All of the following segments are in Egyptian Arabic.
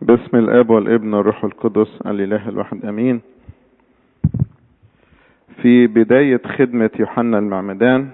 باسم الاب والابن والروح القدس الاله الواحد امين في بداية خدمة يوحنا المعمدان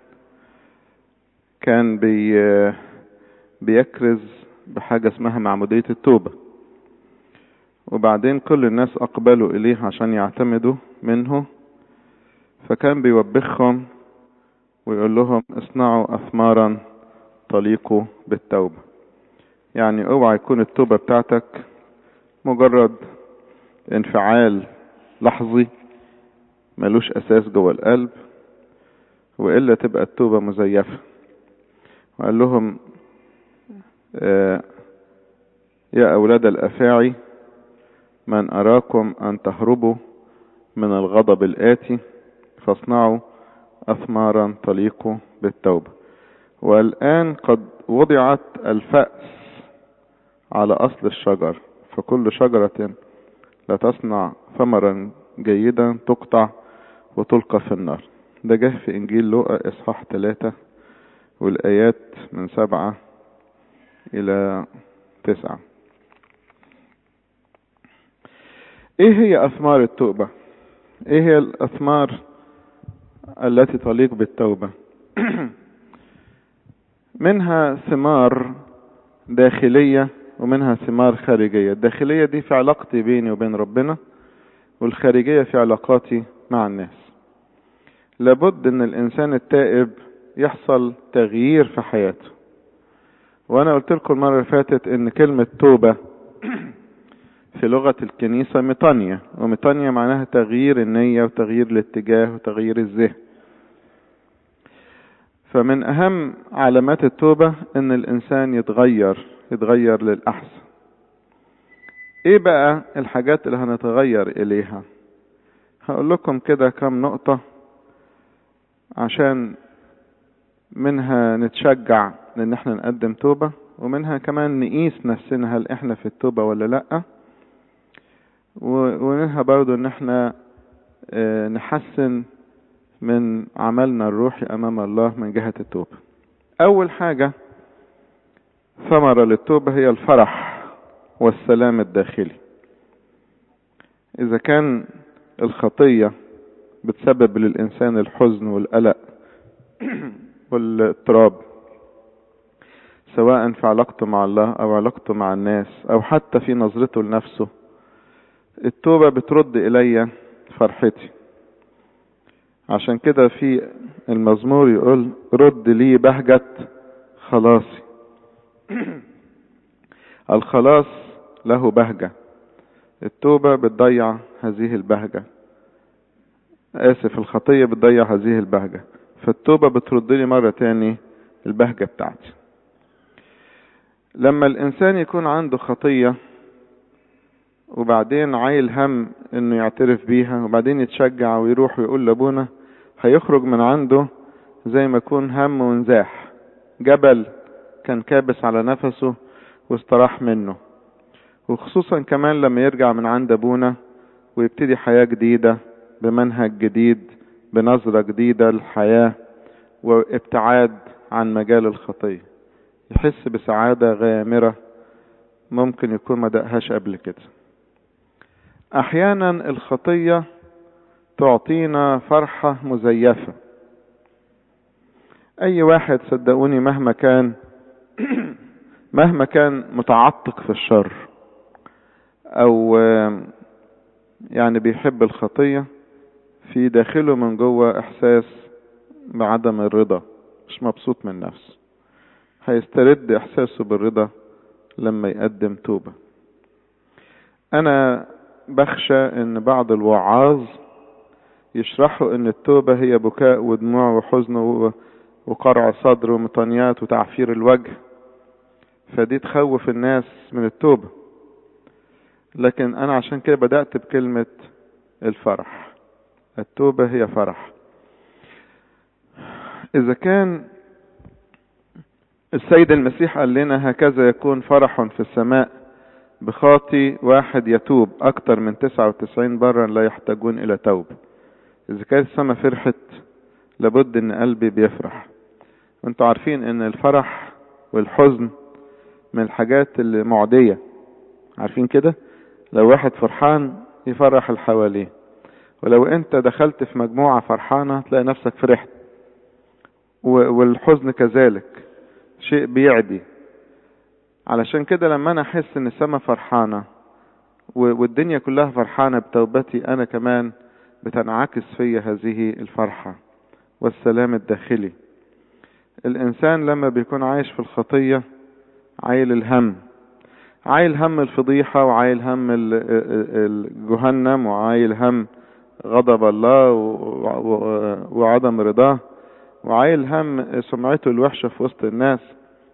كان بي بيكرز بحاجة اسمها معمودية التوبة وبعدين كل الناس اقبلوا اليه عشان يعتمدوا منه فكان بيوبخهم ويقول لهم اصنعوا اثمارا تليق بالتوبة يعني اوعى يكون التوبة بتاعتك مجرد انفعال لحظي ملوش اساس جوه القلب والا تبقى التوبة مزيفة وقال لهم آه يا اولاد الافاعي من اراكم ان تهربوا من الغضب الاتي فاصنعوا اثمارا تليق بالتوبة والان قد وضعت الفأس على اصل الشجر فكل شجرة لا تصنع ثمرا جيدا تقطع وتلقى في النار ده جه في انجيل لوقا اصحاح ثلاثة والايات من سبعة الى تسعة ايه هي اثمار التوبة ايه هي الاثمار التي تليق بالتوبة منها ثمار داخلية ومنها ثمار خارجية الداخلية دي في علاقتي بيني وبين ربنا والخارجية في علاقاتي مع الناس لابد ان الانسان التائب يحصل تغيير في حياته وانا قلت لكم المرة اللي فاتت ان كلمة توبة في لغة الكنيسة ميطانيا وميطانيا معناها تغيير النية وتغيير الاتجاه وتغيير الذهن فمن اهم علامات التوبة ان الانسان يتغير يتغير للاحسن ايه بقى الحاجات اللي هنتغير اليها هقول لكم كده كم نقطة عشان منها نتشجع ان احنا نقدم توبة ومنها كمان نقيس نفسنا هل احنا في التوبة ولا لأ ومنها برضو ان احنا نحسن من عملنا الروحي امام الله من جهة التوبة اول حاجة ثمرة للتوبة هي الفرح والسلام الداخلي اذا كان الخطية بتسبب للانسان الحزن والقلق والاضطراب سواء في علاقته مع الله او علاقته مع الناس او حتى في نظرته لنفسه التوبة بترد الي فرحتي عشان كده في المزمور يقول رد لي بهجة خلاصي الخلاص له بهجة التوبة بتضيع هذه البهجة آسف الخطية بتضيع هذه البهجة فالتوبة بترد لي مرة تاني البهجة بتاعتي لما الإنسان يكون عنده خطية وبعدين عايل هم انه يعترف بيها وبعدين يتشجع ويروح ويقول لابونا هيخرج من عنده زي ما يكون هم ونزاح جبل كان كابس على نفسه واستراح منه وخصوصا كمان لما يرجع من عند ابونا ويبتدي حياة جديدة بمنهج جديد بنظرة جديدة للحياة وابتعاد عن مجال الخطية يحس بسعادة غامرة ممكن يكون ما دقهاش قبل كده احيانا الخطية تعطينا فرحة مزيفة اي واحد صدقوني مهما كان مهما كان متعتق في الشر او يعني بيحب الخطية في داخله من جوه احساس بعدم الرضا مش مبسوط من نفسه هيسترد احساسه بالرضا لما يقدم توبة انا بخشى ان بعض الوعاظ يشرحوا ان التوبة هي بكاء ودموع وحزن وقرع صدر ومطانيات وتعفير الوجه فدي تخوف الناس من التوبة لكن انا عشان كده بدأت بكلمة الفرح التوبة هي فرح اذا كان السيد المسيح قال لنا هكذا يكون فرح في السماء بخاطي واحد يتوب اكتر من تسعة وتسعين برا لا يحتاجون الى توبة اذا كانت السماء فرحت لابد ان قلبي بيفرح وانتوا عارفين ان الفرح والحزن من الحاجات اللي معدية عارفين كده لو واحد فرحان يفرح اللي حواليه ولو انت دخلت في مجموعة فرحانة تلاقي نفسك فرحت والحزن كذلك شيء بيعدي علشان كده لما انا احس ان السما فرحانة والدنيا كلها فرحانة بتوبتي انا كمان بتنعكس فيا هذه الفرحة والسلام الداخلي الانسان لما بيكون عايش في الخطية عايل الهم عايل هم الفضيحة وعايل هم الجهنم وعايل هم غضب الله وعدم رضاه وعايل هم سمعته الوحشة في وسط الناس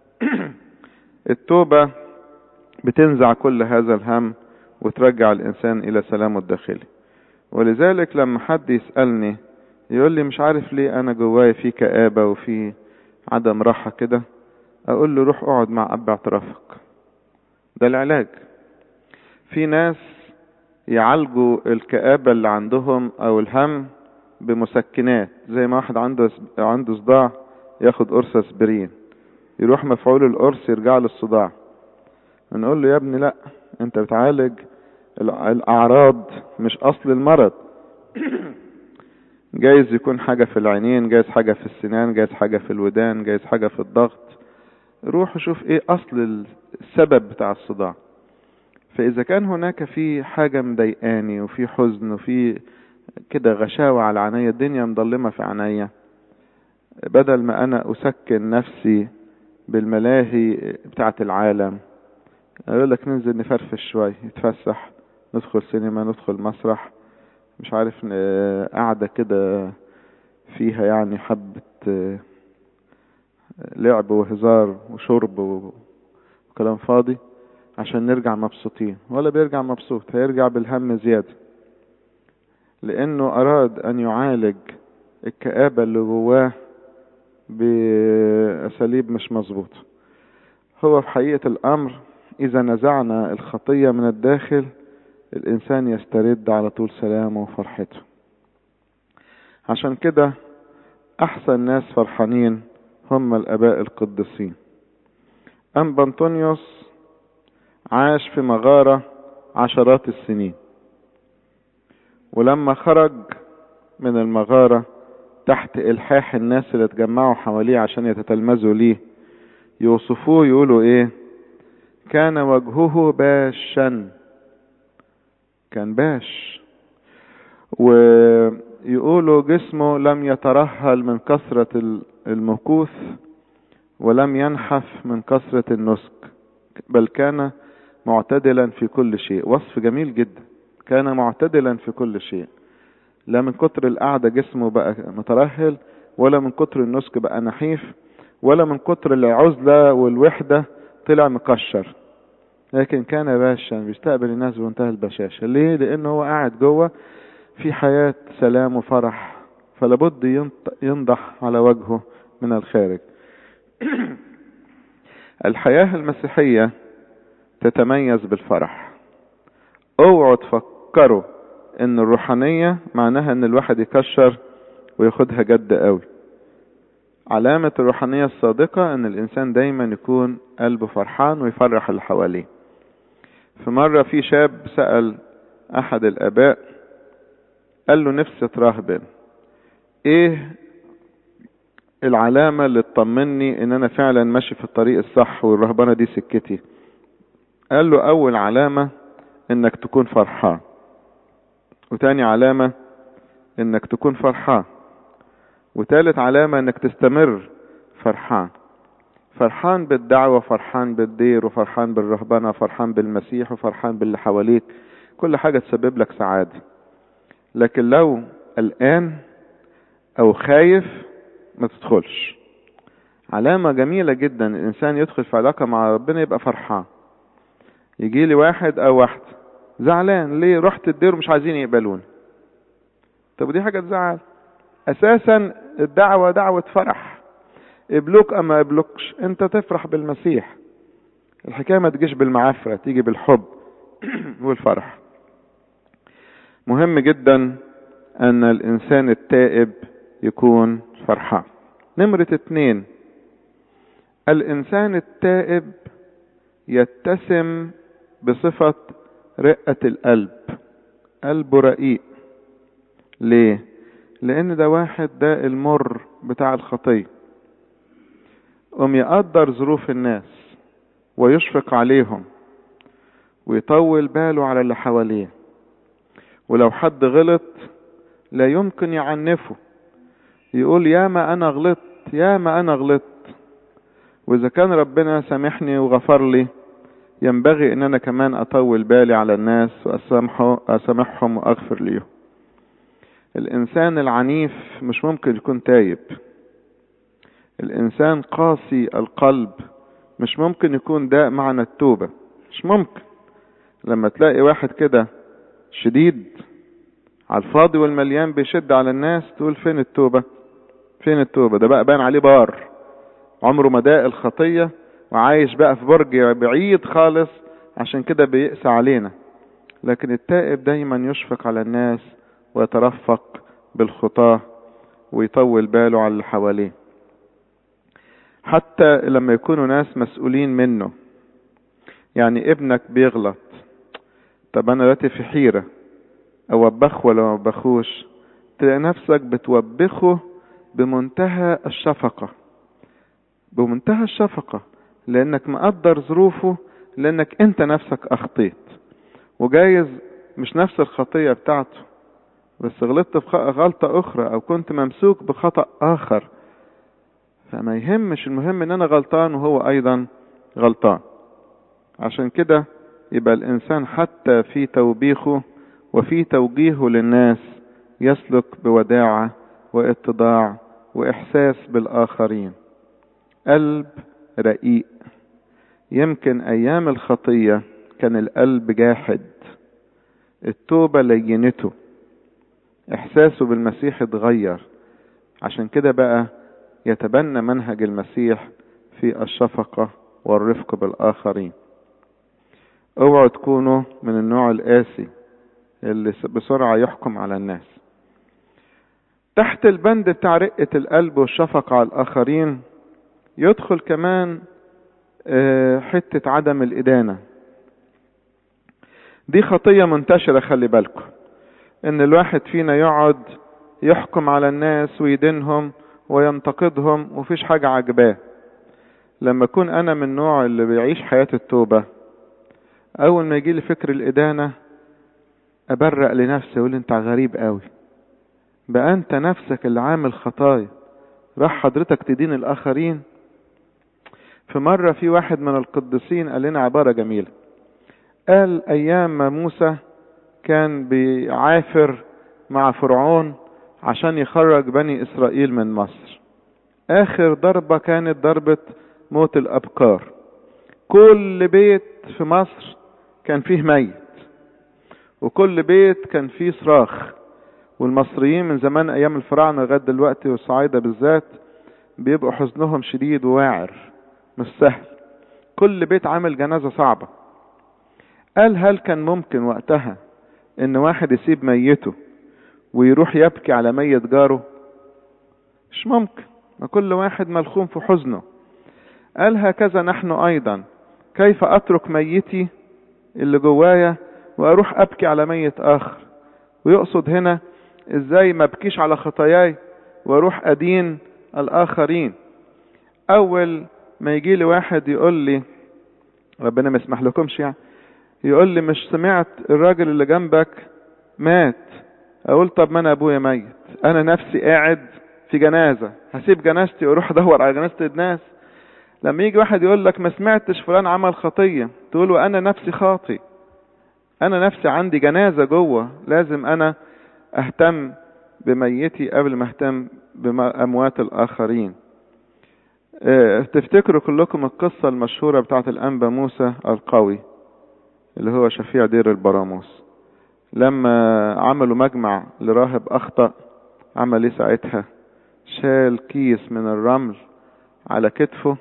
التوبة بتنزع كل هذا الهم وترجع الإنسان إلى سلامه الداخلي ولذلك لما حد يسألني يقول لي مش عارف ليه أنا جواي في كآبة وفي عدم راحة كده أقول له روح اقعد مع أب اعترافك ده العلاج في ناس يعالجوا الكآبة اللي عندهم أو الهم بمسكنات زي ما واحد عنده عنده صداع ياخد قرص اسبرين يروح مفعول القرص يرجع له الصداع نقول له يا ابني لا انت بتعالج الاعراض مش اصل المرض جايز يكون حاجة في العينين جايز حاجة في السنان جايز حاجة في الودان جايز حاجة في الضغط روح شوف ايه اصل السبب بتاع الصداع فاذا كان هناك في حاجة مضايقاني وفي حزن وفي كده غشاوة على عينيا الدنيا مضلمة في عينيا بدل ما انا اسكن نفسي بالملاهي بتاعة العالم اقول لك ننزل نفرفش شوية نتفسح ندخل سينما ندخل مسرح مش عارف قاعدة كده فيها يعني حبة لعب وهزار وشرب وكلام فاضي عشان نرجع مبسوطين ولا بيرجع مبسوط هيرجع بالهم زيادة لانه اراد ان يعالج الكآبة اللي جواه باساليب مش مظبوطة هو في حقيقة الامر اذا نزعنا الخطية من الداخل الانسان يسترد على طول سلامه وفرحته عشان كده احسن ناس فرحانين هم الاباء القديسين ام بنطونيوس عاش في مغارة عشرات السنين ولما خرج من المغارة تحت إلحاح الناس اللي اتجمعوا حواليه عشان يتتلمذوا ليه يوصفوه يقولوا ايه كان وجهه باشا كان باش ويقولوا جسمه لم يترهل من كثرة المكوث ولم ينحف من كثرة النسك بل كان معتدلا في كل شيء وصف جميل جدا كان معتدلا في كل شيء لا من كتر القعدة جسمه بقى مترهل ولا من كتر النسك بقى نحيف ولا من كتر العزلة والوحدة طلع مكشر لكن كان باشا بيستقبل الناس بمنتهى البشاشة ليه لانه هو قاعد جوه في حياة سلام وفرح فلابد ينضح على وجهه من الخارج الحياة المسيحية تتميز بالفرح اوعوا تفكروا ان الروحانية معناها ان الواحد يكشر وياخدها جد قوي علامة الروحانية الصادقة ان الانسان دايما يكون قلبه فرحان ويفرح اللي حواليه في مرة في شاب سأل احد الاباء قال له نفسي تراهبن ايه العلامة اللي تطمني ان انا فعلا ماشي في الطريق الصح والرهبنة دي سكتي قال له اول علامة انك تكون فرحان وتاني علامة انك تكون فرحان وتالت علامة انك تستمر فرحان فرحان بالدعوة فرحان بالدير وفرحان بالرهبنة فرحان بالمسيح وفرحان باللي حواليك كل حاجة تسبب لك سعادة لكن لو قلقان او خايف ما تدخلش علامة جميلة جدا الانسان يدخل في علاقة مع ربنا يبقى فرحان يجي لي واحد او واحدة زعلان ليه رحت الدير ومش عايزين يقبلوني طب دي حاجة تزعل اساسا الدعوة دعوة فرح قبلوك اما قبلوكش انت تفرح بالمسيح الحكاية ما تجيش بالمعافرة تيجي بالحب والفرح مهم جدا ان الانسان التائب يكون فرحان نمرة اتنين الانسان التائب يتسم بصفة رقة القلب قلبه رقيق ليه لان ده واحد ده المر بتاع الخطية قوم يقدر ظروف الناس ويشفق عليهم ويطول باله على اللي حواليه ولو حد غلط لا يمكن يعنفه يقول يا ما انا غلطت يا ما انا غلطت واذا كان ربنا سامحني وغفر لي ينبغي ان انا كمان اطول بالي على الناس واسامحه اسامحهم واغفر ليهم الانسان العنيف مش ممكن يكون تايب الانسان قاسي القلب مش ممكن يكون ده معنى التوبة مش ممكن لما تلاقي واحد كده شديد على الفاضي والمليان بيشد على الناس تقول فين التوبة فين التوبة ده بقى بان عليه بار عمره ما داق الخطية وعايش بقى في برج بعيد خالص عشان كده بيقسى علينا لكن التائب دايما يشفق على الناس ويترفق بالخطاة ويطول باله على اللي حواليه حتى لما يكونوا ناس مسؤولين منه يعني ابنك بيغلط طب انا دلوقتي في حيرة اوبخه ولا ما اوبخوش تلاقي نفسك بتوبخه بمنتهى الشفقة بمنتهى الشفقة لانك مقدر ظروفه لانك انت نفسك اخطيت وجايز مش نفس الخطية بتاعته بس غلطت في غلطة اخرى او كنت ممسوك بخطأ اخر فما يهمش المهم ان انا غلطان وهو ايضا غلطان عشان كده يبقى الانسان حتى في توبيخه وفي توجيهه للناس يسلك بوداعة واتضاع واحساس بالاخرين قلب رقيق يمكن ايام الخطية كان القلب جاحد التوبة لينته احساسه بالمسيح اتغير عشان كده بقى يتبنى منهج المسيح في الشفقة والرفق بالآخرين اوعوا تكونوا من النوع القاسي اللي بسرعة يحكم على الناس تحت البند بتاع رقة القلب والشفقة على الآخرين يدخل كمان حتة عدم الإدانة دي خطية منتشرة خلي بالكم ان الواحد فينا يقعد يحكم على الناس ويدينهم وينتقدهم ومفيش حاجة عجباه لما اكون انا من النوع اللي بيعيش حياة التوبة اول ما يجي لي فكر الادانة ابرق لنفسي اقول انت غريب قوي بقى انت نفسك اللي عامل خطايا راح حضرتك تدين الاخرين في مرة في واحد من القديسين قال لنا عبارة جميلة قال ايام ما موسى كان بيعافر مع فرعون عشان يخرج بني اسرائيل من مصر اخر ضربة كانت ضربة موت الابكار كل بيت في مصر كان فيه ميت وكل بيت كان فيه صراخ والمصريين من زمان ايام الفراعنة لغاية دلوقتي والصعايدة بالذات بيبقوا حزنهم شديد وواعر مش سهل كل بيت عامل جنازة صعبة قال هل كان ممكن وقتها ان واحد يسيب ميته ويروح يبكي على ميت جاره مش ممكن ما كل واحد ملخوم في حزنه قال هكذا نحن ايضا كيف اترك ميتي اللي جوايا واروح ابكي على ميت اخر ويقصد هنا ازاي ما ابكيش على خطاياي واروح ادين الاخرين اول ما يجي لي واحد يقول لي ربنا ما يسمح لكمش يعني يقول لي مش سمعت الراجل اللي جنبك مات اقول طب ما انا ابويا ميت انا نفسي قاعد في جنازة هسيب جنازتي واروح ادور على جنازة الناس لما يجي واحد يقول لك ما سمعتش فلان عمل خطية تقول له انا نفسي خاطي انا نفسي عندي جنازة جوه لازم انا اهتم بميتي قبل ما اهتم باموات الاخرين اه تفتكروا كلكم القصة المشهورة بتاعت الانبا موسى القوي اللي هو شفيع دير البراموس لما عملوا مجمع لراهب اخطأ عمل ايه ساعتها شال كيس من الرمل على كتفه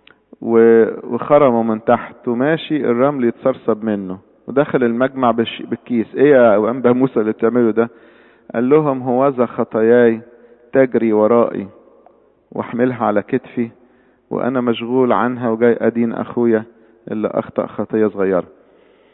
وخرمه من تحت وماشي الرمل يتسرسب منه ودخل المجمع بالكيس ايه يا انبا موسى اللي بتعمله ده قال لهم هوذا خطاياي تجري ورائي واحملها على كتفي وانا مشغول عنها وجاي ادين اخويا اللي اخطأ خطية صغيرة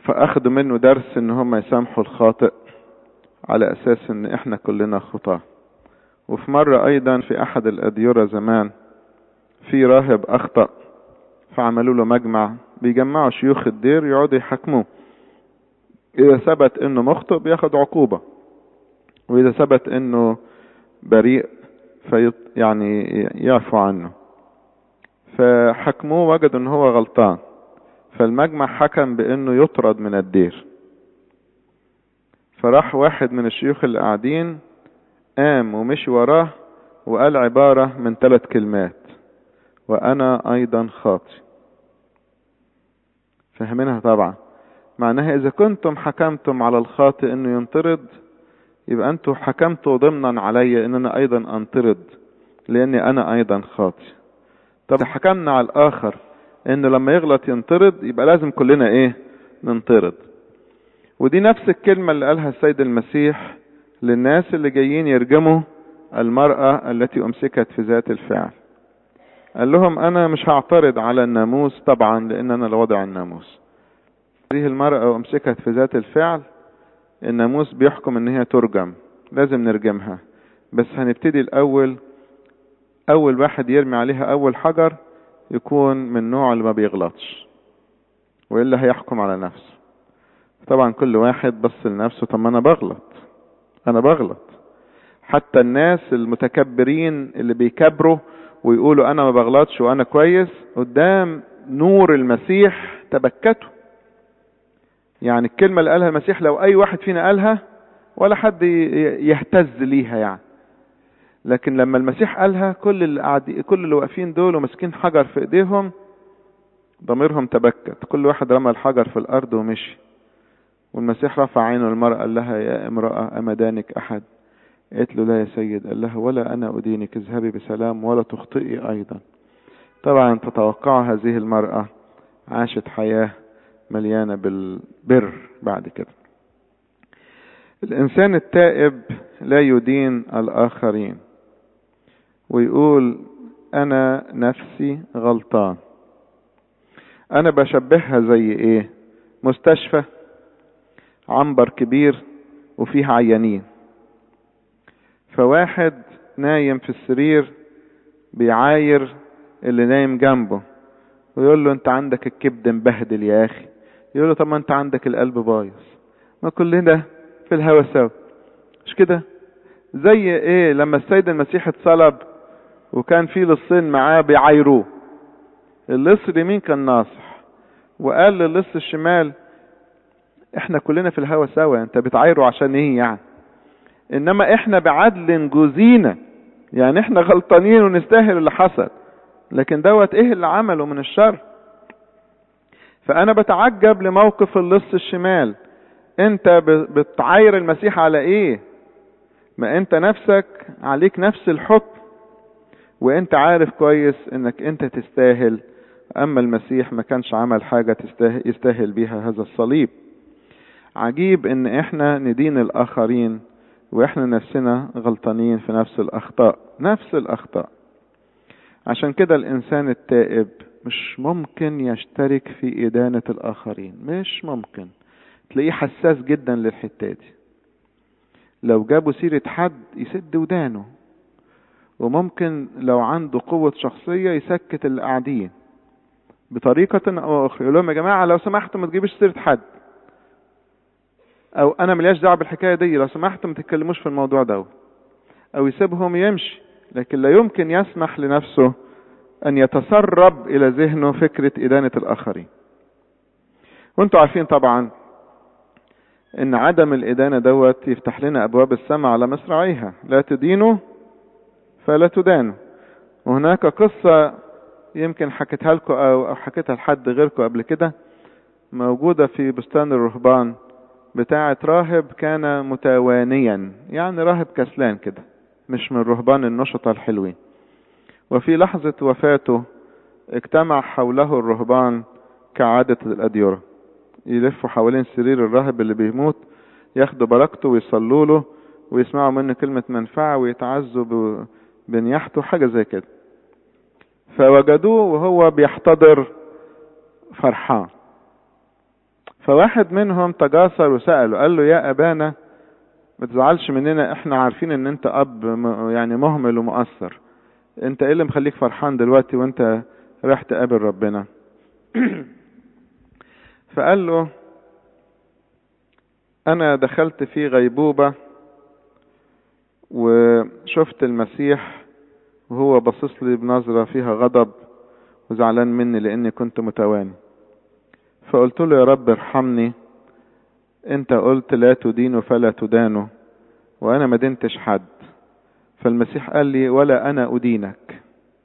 فاخدوا منه درس ان هم يسامحوا الخاطئ على اساس ان احنا كلنا خطاه وفي مرة ايضا في احد الاديرة زمان في راهب اخطأ فعملوا له مجمع بيجمعوا شيوخ الدير يقعدوا يحاكموه اذا ثبت انه مخطئ بياخد عقوبة واذا ثبت انه بريء في يعني يعفو عنه فحكموه وجدوا ان هو غلطان فالمجمع حكم بانه يطرد من الدير فراح واحد من الشيوخ اللي قاعدين قام ومشي وراه وقال عبارة من ثلاث كلمات وأنا أيضا خاطي فهمينها طبعا معناها إذا كنتم حكمتم على الخاطئ إنه ينطرد يبقى أنتم حكمتوا ضمنا علي إن أنا أيضا أنطرد لأني أنا أيضا خاطي طب حكمنا على الآخر إنه لما يغلط ينطرد يبقى لازم كلنا إيه ننطرد ودي نفس الكلمة اللي قالها السيد المسيح للناس اللي جايين يرجموا المرأة التي أمسكت في ذات الفعل قال لهم أنا مش هعترض على الناموس طبعا لأن أنا اللي وضع الناموس هذه المرأة أمسكت في ذات الفعل الناموس بيحكم إن هي ترجم لازم نرجمها بس هنبتدي الأول أول واحد يرمي عليها أول حجر يكون من نوع اللي ما بيغلطش وإلا هيحكم على نفسه طبعا كل واحد بص لنفسه طب ما أنا بغلط أنا بغلط حتى الناس المتكبرين اللي بيكبروا ويقولوا أنا ما بغلطش وأنا كويس قدام نور المسيح تبكتوا يعني الكلمة اللي قالها المسيح لو أي واحد فينا قالها ولا حد يهتز ليها يعني لكن لما المسيح قالها كل اللي قاعد كل اللي واقفين دول وماسكين حجر في ايديهم ضميرهم تبكت كل واحد رمى الحجر في الارض ومشي والمسيح رفع عينه المرأة قال لها يا امرأة أمدانك أحد قالت له لا يا سيد قال لها ولا أنا أدينك اذهبي بسلام ولا تخطئي أيضا طبعا تتوقع هذه المرأة عاشت حياة مليانة بالبر بعد كده الإنسان التائب لا يدين الآخرين ويقول أنا نفسي غلطان أنا بشبهها زي إيه مستشفى عنبر كبير وفيه عيانين فواحد نايم في السرير بيعاير اللي نايم جنبه ويقول له انت عندك الكبد مبهدل يا اخي يقول له طب ما انت عندك القلب بايظ ما كلنا في الهوا سوا مش كده زي ايه لما السيد المسيح اتصلب وكان في لصين معاه بيعايروه اللص اليمين كان ناصح وقال للص الشمال احنا كلنا في الهوا سوا انت بتعايره عشان ايه يعني انما احنا بعدل جوزينا يعني احنا غلطانين ونستاهل اللي حصل لكن دوت ايه اللي عمله من الشر فانا بتعجب لموقف اللص الشمال انت بتعاير المسيح على ايه ما انت نفسك عليك نفس الحكم وانت عارف كويس انك انت تستاهل اما المسيح ما كانش عمل حاجة تستاهل يستاهل بيها هذا الصليب عجيب ان احنا ندين الاخرين واحنا نفسنا غلطانين في نفس الاخطاء نفس الاخطاء عشان كده الانسان التائب مش ممكن يشترك في ادانة الاخرين مش ممكن تلاقيه حساس جدا للحتة دي لو جابوا سيرة حد يسد ودانه وممكن لو عنده قوة شخصية يسكت اللي قاعدين بطريقة أو أخرى يقول لهم يا جماعة لو سمحتوا ما تجيبوش سيرة حد أو أنا ملياش دعوة بالحكاية دي لو سمحتوا ما تتكلموش في الموضوع ده أو يسيبهم يمشي لكن لا يمكن يسمح لنفسه أن يتسرب إلى ذهنه فكرة إدانة الآخرين وانتوا عارفين طبعا ان عدم الادانة دوت يفتح لنا ابواب السماء على مصراعيها لا تدينوا فلا تدانوا وهناك قصة يمكن حكيتها لكم او حكيتها لحد غيركم قبل كده موجودة في بستان الرهبان بتاعة راهب كان متوانيا يعني راهب كسلان كده مش من رهبان النشطة الحلوين وفي لحظة وفاته اجتمع حوله الرهبان كعادة الأديرة يلفوا حوالين سرير الراهب اللي بيموت ياخدوا بركته ويصلوا له ويسمعوا منه كلمة منفعة ويتعزوا بنياحته حاجة زي كده فوجدوه وهو بيحتضر فرحان فواحد منهم تجاسر وسأله قال له يا أبانا ما تزعلش مننا احنا عارفين ان انت اب يعني مهمل ومؤثر انت ايه اللي مخليك فرحان دلوقتي وانت رايح تقابل ربنا فقال له انا دخلت في غيبوبة وشفت المسيح وهو باصص لي بنظرة فيها غضب وزعلان مني لاني كنت متواني فقلت له يا رب ارحمني انت قلت لا تدين فلا تدان وانا ما دينتش حد فالمسيح قال لي ولا انا ادينك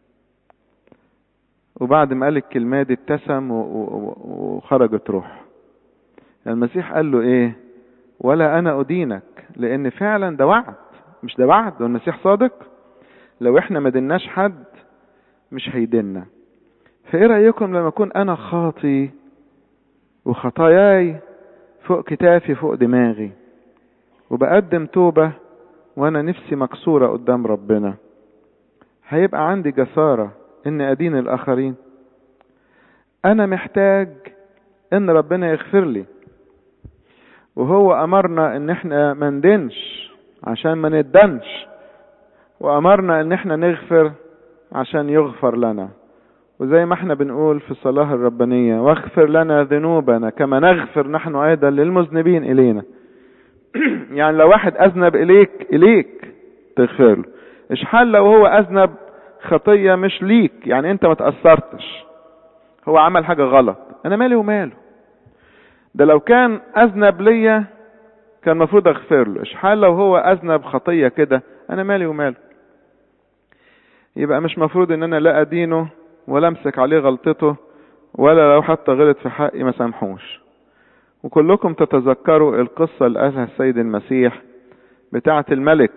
وبعد ما قال الكلمة دي ابتسم وخرجت روح المسيح قال له ايه ولا انا ادينك لان فعلا ده وعد مش ده وعد والمسيح صادق لو احنا ما ديناش حد مش هيدنا فايه رايكم لما اكون انا خاطي وخطاياي فوق كتافي فوق دماغي وبقدم توبة وانا نفسي مكسورة قدام ربنا هيبقى عندي جسارة ان ادين الاخرين انا محتاج ان ربنا يغفر لي وهو امرنا ان احنا ما ندنش عشان ما ندنش وامرنا ان احنا نغفر عشان يغفر لنا وزي ما احنا بنقول في الصلاة الربانية واغفر لنا ذنوبنا كما نغفر نحن ايضا للمذنبين الينا يعني لو واحد اذنب اليك اليك تغفر له اشحال لو هو اذنب خطية مش ليك يعني انت ما تأثرتش هو عمل حاجة غلط انا مالي وماله ده لو كان اذنب ليا كان المفروض اغفر له اشحال لو هو اذنب خطية كده انا مالي وماله يبقى مش مفروض ان انا لا ادينه ولا امسك عليه غلطته ولا لو حتى غلط في حقي ما سامحوش وكلكم تتذكروا القصة اللي قالها السيد المسيح بتاعة الملك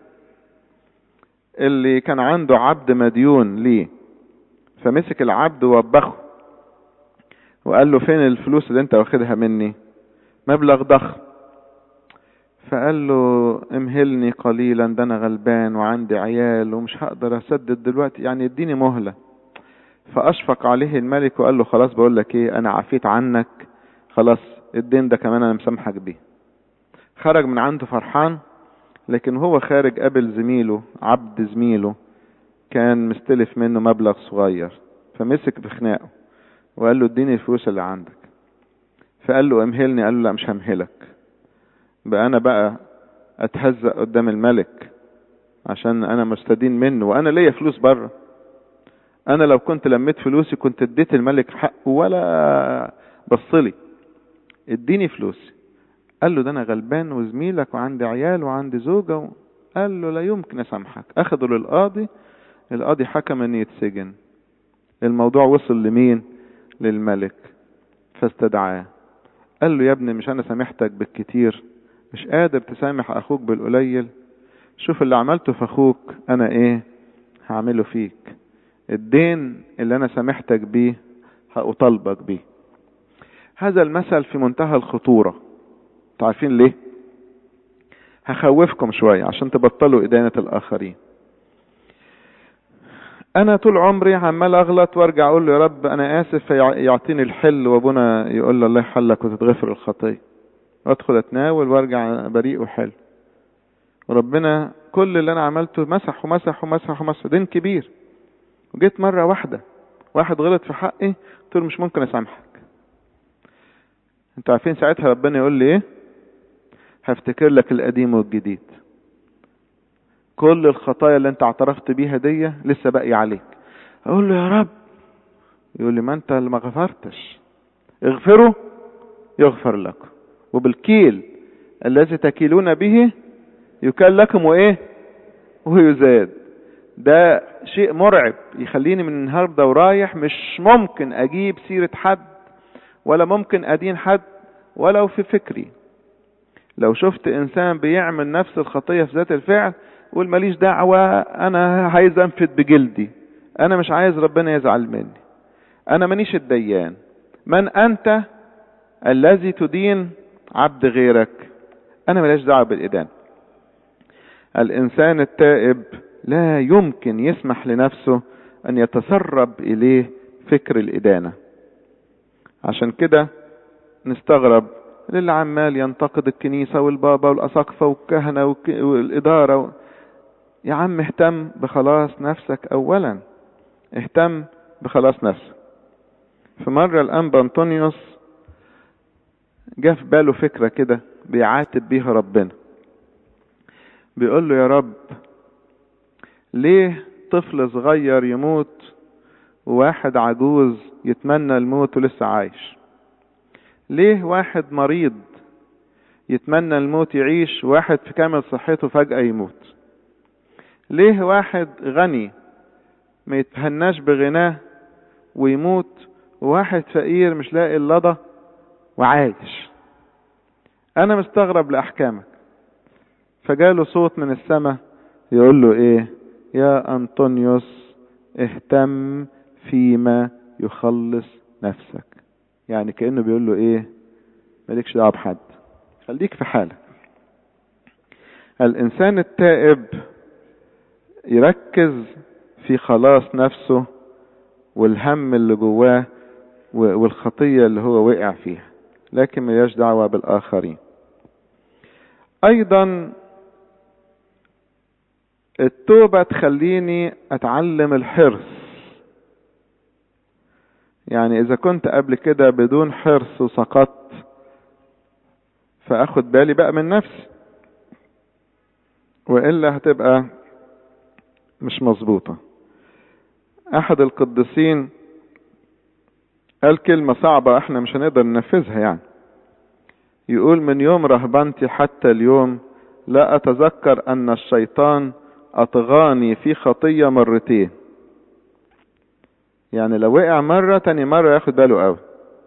اللي كان عنده عبد مديون ليه فمسك العبد ووبخه وقال له فين الفلوس اللي انت واخدها مني مبلغ ضخم فقال له امهلني قليلا ده انا غلبان وعندي عيال ومش هقدر اسدد دلوقتي يعني اديني مهله فاشفق عليه الملك وقال له خلاص بقول لك ايه انا عفيت عنك خلاص الدين ده كمان انا مسامحك بيه خرج من عنده فرحان لكن هو خارج قابل زميله عبد زميله كان مستلف منه مبلغ صغير فمسك بخناقه وقال له اديني الفلوس اللي عندك فقال له امهلني قال له لا مش همهلك بقى انا بقى اتهزأ قدام الملك عشان انا مستدين منه وانا ليا فلوس بره انا لو كنت لميت فلوسي كنت اديت الملك حقه ولا بصلي اديني فلوسي قال له ده انا غلبان وزميلك وعندي عيال وعندي زوجة و... قال له لا يمكن اسامحك اخده للقاضي القاضي حكم ان يتسجن الموضوع وصل لمين للملك فاستدعاه قال له يا ابني مش انا سامحتك بالكتير مش قادر تسامح اخوك بالقليل شوف اللي عملته في اخوك انا ايه هعمله فيك الدين اللي انا سامحتك بيه هأطالبك بيه هذا المثل في منتهى الخطورة عارفين ليه هخوفكم شوية عشان تبطلوا إدانة الآخرين أنا طول عمري عمال أغلط وأرجع أقول له يا رب أنا آسف يعطيني الحل وأبونا يقول له الله يحلك وتتغفر الخطية وأدخل أتناول وأرجع بريء وحل وربنا كل اللي أنا عملته مسح ومسح ومسح ومسح دين كبير وجيت مرة واحدة واحد غلط في حقي قلت له مش ممكن أسامحك انتوا عارفين ساعتها ربنا يقول لي ايه هفتكر لك القديم والجديد كل الخطايا اللي انت اعترفت بيها دي لسه باقي عليك اقول له يا رب يقول لي ما انت اللي ما غفرتش اغفروا يغفر لكم وبالكيل الذي تكيلون به يكال لكم وايه ويزاد ده شيء مرعب يخليني من النهارده ورايح مش ممكن اجيب سيره حد ولا ممكن ادين حد ولو في فكري لو شفت انسان بيعمل نفس الخطية في ذات الفعل قول ماليش دعوة انا عايز انفد بجلدي انا مش عايز ربنا يزعل مني انا مانيش الديان من انت الذي تدين عبد غيرك انا ملاش دعوة بالادانة الانسان التائب لا يمكن يسمح لنفسه ان يتسرب اليه فكر الادانه عشان كده نستغرب اللي عمال ينتقد الكنيسة والبابا والأساقفة والكهنة والإدارة و... يا عم اهتم بخلاص نفسك أولا اهتم بخلاص نفسك في مرة الأنبا أنطونيوس جاء في باله فكرة كده بيعاتب بيها ربنا بيقول له يا رب ليه طفل صغير يموت وواحد عجوز يتمنى الموت ولسه عايش ليه واحد مريض يتمنى الموت يعيش وواحد في كامل صحته فجأة يموت ليه واحد غني ما يتهناش بغناه ويموت وواحد فقير مش لاقي اللضى وعايش انا مستغرب لاحكامك فجاله صوت من السماء يقول له ايه يا انطونيوس اهتم فيما يخلص نفسك يعني كانه بيقول له ايه مالكش دعوه بحد خليك في حالك الانسان التائب يركز في خلاص نفسه والهم اللي جواه والخطيه اللي هو وقع فيها لكن ملياش دعوه بالاخرين ايضا التوبه تخليني اتعلم الحرص يعني اذا كنت قبل كده بدون حرص وسقطت فاخد بالي بقى من نفسي والا هتبقى مش مظبوطه احد القديسين قال كلمة صعبة احنا مش هنقدر ننفذها يعني يقول من يوم رهبنتي حتى اليوم لا اتذكر ان الشيطان اطغاني في خطية مرتين يعني لو وقع مرة تاني مرة ياخد باله قوي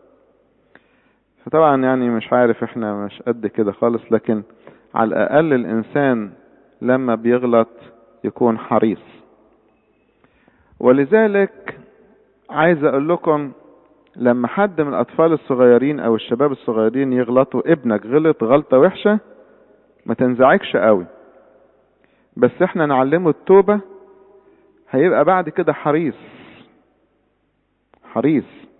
فطبعا يعني مش عارف احنا مش قد كده خالص لكن على الاقل الانسان لما بيغلط يكون حريص ولذلك عايز اقول لكم لما حد من الاطفال الصغيرين او الشباب الصغيرين يغلطوا ابنك غلط غلطة وحشة ما تنزعجش قوي بس احنا نعلمه التوبة هيبقى بعد كده حريص حريص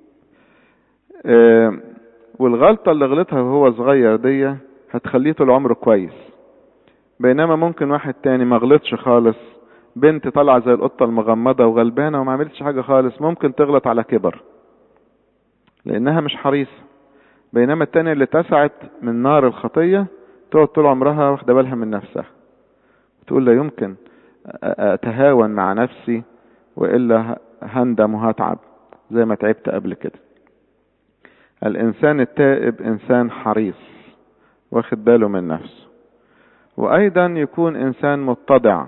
اه والغلطة اللي غلطها وهو صغير دي هتخليه طول عمره كويس بينما ممكن واحد تاني ما غلطش خالص بنت طالعة زي القطة المغمضة وغلبانة وما عملتش حاجة خالص ممكن تغلط على كبر لانها مش حريصة بينما التانية اللي اتسعت من نار الخطية تقعد طول عمرها واخدة بالها من نفسها تقول لا يمكن اتهاون مع نفسي والا هندم وهتعب زي ما تعبت قبل كده الانسان التائب انسان حريص واخد باله من نفسه وايضا يكون انسان متضع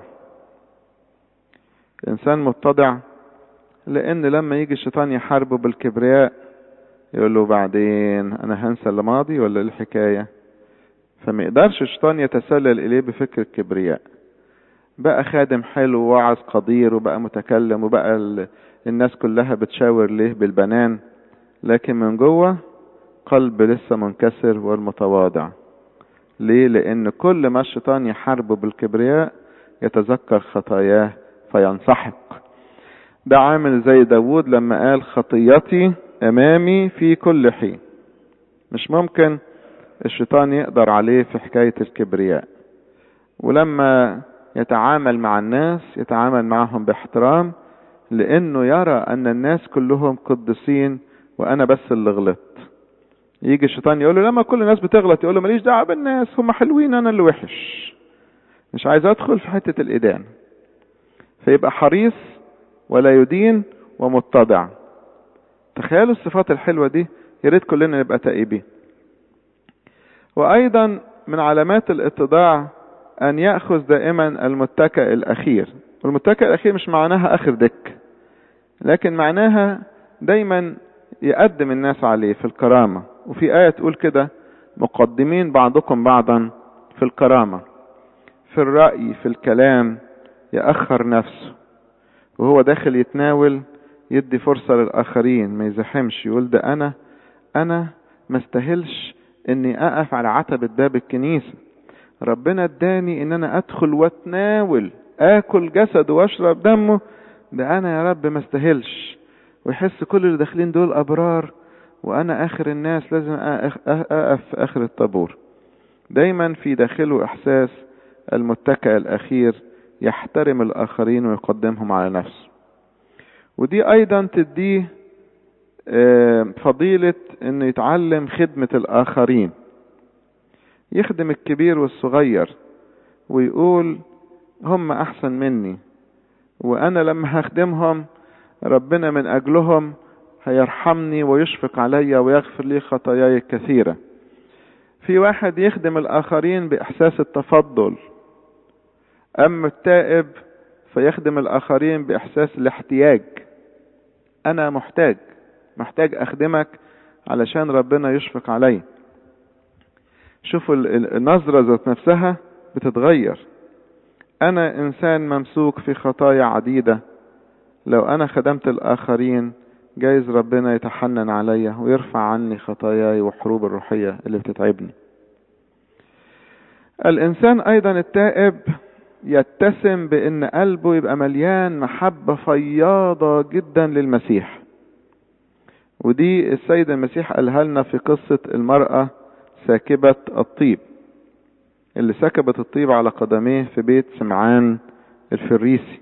انسان متضع لان لما يجي الشيطان يحاربه بالكبرياء يقول له بعدين انا هنسى اللي ماضي ولا الحكاية فما يقدرش الشيطان يتسلل اليه بفكر الكبرياء بقى خادم حلو وواعظ قدير وبقى متكلم وبقى ال... الناس كلها بتشاور ليه بالبنان لكن من جوه قلب لسه منكسر والمتواضع ليه لان كل ما الشيطان يحاربه بالكبرياء يتذكر خطاياه فينسحق ده عامل زي داود لما قال خطيتي امامي في كل حين مش ممكن الشيطان يقدر عليه في حكاية الكبرياء ولما يتعامل مع الناس يتعامل معهم باحترام لانه يرى ان الناس كلهم قدسين وانا بس اللي غلطت يجي الشيطان يقول له لما كل الناس بتغلط يقول له ماليش دعوه بالناس هم حلوين انا اللي وحش مش عايز ادخل في حته الادانه فيبقى حريص ولا يدين ومتضع تخيلوا الصفات الحلوه دي يا ريت كلنا نبقى تائبين وايضا من علامات الاتضاع ان ياخذ دائما المتكئ الاخير والمتكئ الاخير مش معناها اخر دك لكن معناها دايما يقدم الناس عليه في الكرامة وفي آية تقول كده مقدمين بعضكم بعضا في الكرامة في الرأي في الكلام يأخر نفسه وهو داخل يتناول يدي فرصة للآخرين ما يزحمش يقول ده أنا أنا ما استاهلش إني أقف على عتبة باب الكنيسة ربنا اداني إن أنا أدخل وأتناول آكل جسد وأشرب دمه ده أنا يا رب ما استاهلش ويحس كل اللي داخلين دول أبرار وانا اخر الناس لازم اقف في اخر الطابور دايما في داخله احساس المتكئ الاخير يحترم الاخرين ويقدمهم على نفسه ودي ايضا تديه فضيلة انه يتعلم خدمة الاخرين يخدم الكبير والصغير ويقول هم احسن مني وانا لما هخدمهم ربنا من اجلهم هيرحمني ويشفق عليا ويغفر لي خطاياي الكثيرة في واحد يخدم الاخرين باحساس التفضل اما التائب فيخدم الاخرين باحساس الاحتياج انا محتاج محتاج اخدمك علشان ربنا يشفق علي شوفوا النظرة ذات نفسها بتتغير انا انسان ممسوك في خطايا عديدة لو انا خدمت الاخرين جايز ربنا يتحنن عليا ويرفع عني خطاياي وحروب الروحية اللي بتتعبني الانسان ايضا التائب يتسم بان قلبه يبقى مليان محبة فياضة جدا للمسيح ودي السيد المسيح قالها لنا في قصة المرأة ساكبة الطيب اللي سكبت الطيب على قدميه في بيت سمعان الفريسي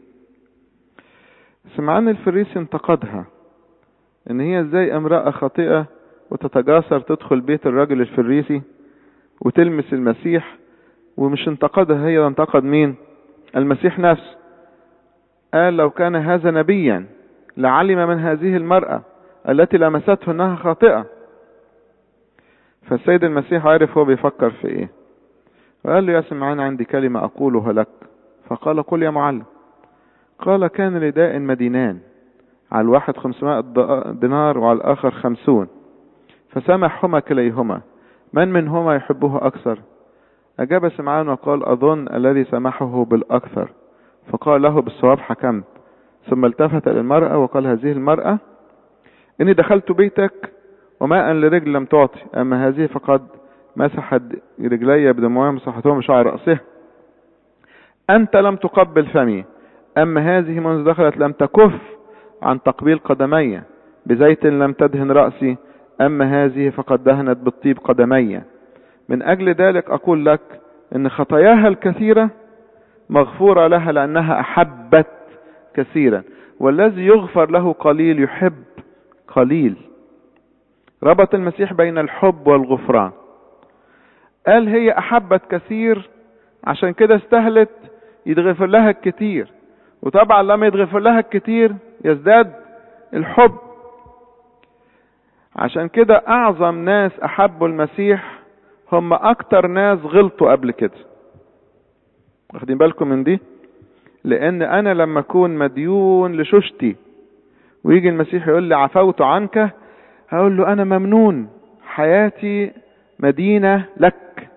سمعان الفريسي انتقدها ان هي ازاي امرأة خاطئة وتتجاسر تدخل بيت الراجل الفريسي وتلمس المسيح ومش انتقدها هي انتقد مين المسيح نفسه قال لو كان هذا نبيا لعلم من هذه المرأة التي لمسته انها خاطئة فالسيد المسيح عارف هو بيفكر في ايه وقال له يا سمعان عندي كلمة اقولها لك فقال قل يا معلم قال كان لداء مدينان على الواحد خمسمائة دينار وعلى الآخر خمسون فسمحهما كليهما من منهما يحبه أكثر أجاب سمعان وقال أظن الذي سمحه بالأكثر فقال له بالصواب حكمت ثم التفت للمرأة وقال هذه المرأة إني دخلت بيتك وماء لرجل لم تعطي أما هذه فقد مسحت رجلي بدموعها مسحتهم بشعر رأسها أنت لم تقبل فمي أما هذه منذ دخلت لم تكف عن تقبيل قدمي بزيت لم تدهن رأسي أما هذه فقد دهنت بالطيب قدمي من أجل ذلك أقول لك إن خطاياها الكثيرة مغفورة لها لأنها أحبت كثيرا والذي يغفر له قليل يحب قليل ربط المسيح بين الحب والغفران قال هي أحبت كثير عشان كده استهلت يتغفر لها الكتير وطبعا لما يتغفر لها الكتير يزداد الحب عشان كده اعظم ناس احبوا المسيح هم اكتر ناس غلطوا قبل كده واخدين بالكم من دي لان انا لما اكون مديون لشوشتي ويجي المسيح يقول لي عفوت عنك هقول له انا ممنون حياتي مدينة لك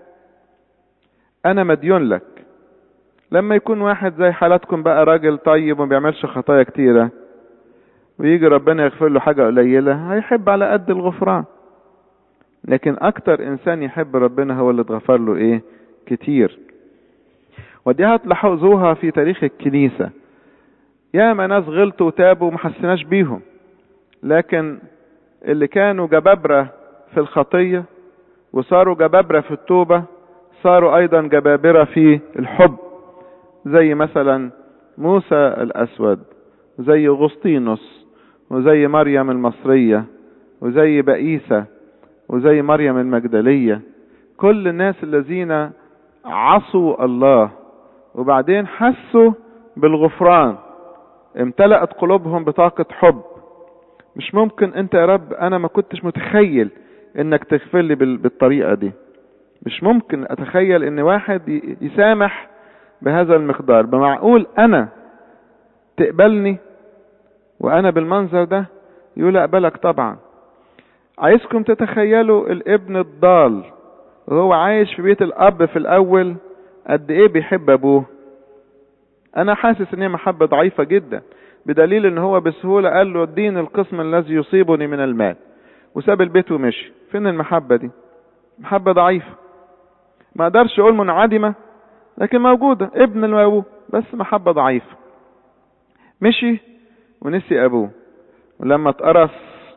انا مديون لك لما يكون واحد زي حالاتكم بقى راجل طيب وما بيعملش خطايا كتيرة ويجي ربنا يغفر له حاجة قليلة هيحب على قد الغفران لكن اكتر انسان يحب ربنا هو اللي اتغفر له ايه كتير ودي هتلاحظوها في تاريخ الكنيسة ياما ناس غلطوا وتابوا وما حسناش بيهم لكن اللي كانوا جبابرة في الخطية وصاروا جبابرة في التوبة صاروا ايضا جبابرة في الحب زي مثلا موسى الاسود زي اغسطينوس وزي مريم المصرية وزي بئيسة وزي مريم المجدلية كل الناس الذين عصوا الله وبعدين حسوا بالغفران امتلأت قلوبهم بطاقة حب مش ممكن انت يا رب انا ما كنتش متخيل انك تغفر لي بالطريقة دي مش ممكن اتخيل ان واحد يسامح بهذا المقدار بمعقول انا تقبلني وانا بالمنظر ده يقول اقبلك طبعا عايزكم تتخيلوا الابن الضال وهو عايش في بيت الاب في الاول قد ايه بيحب ابوه انا حاسس ان هي محبة ضعيفة جدا بدليل ان هو بسهولة قال له ادين القسم الذي يصيبني من المال وساب البيت ومشي فين المحبة دي محبة ضعيفة ما اقدرش اقول منعدمة لكن موجودة ابن لابوه بس محبة ضعيفة مشي ونسي ابوه ولما اتقرص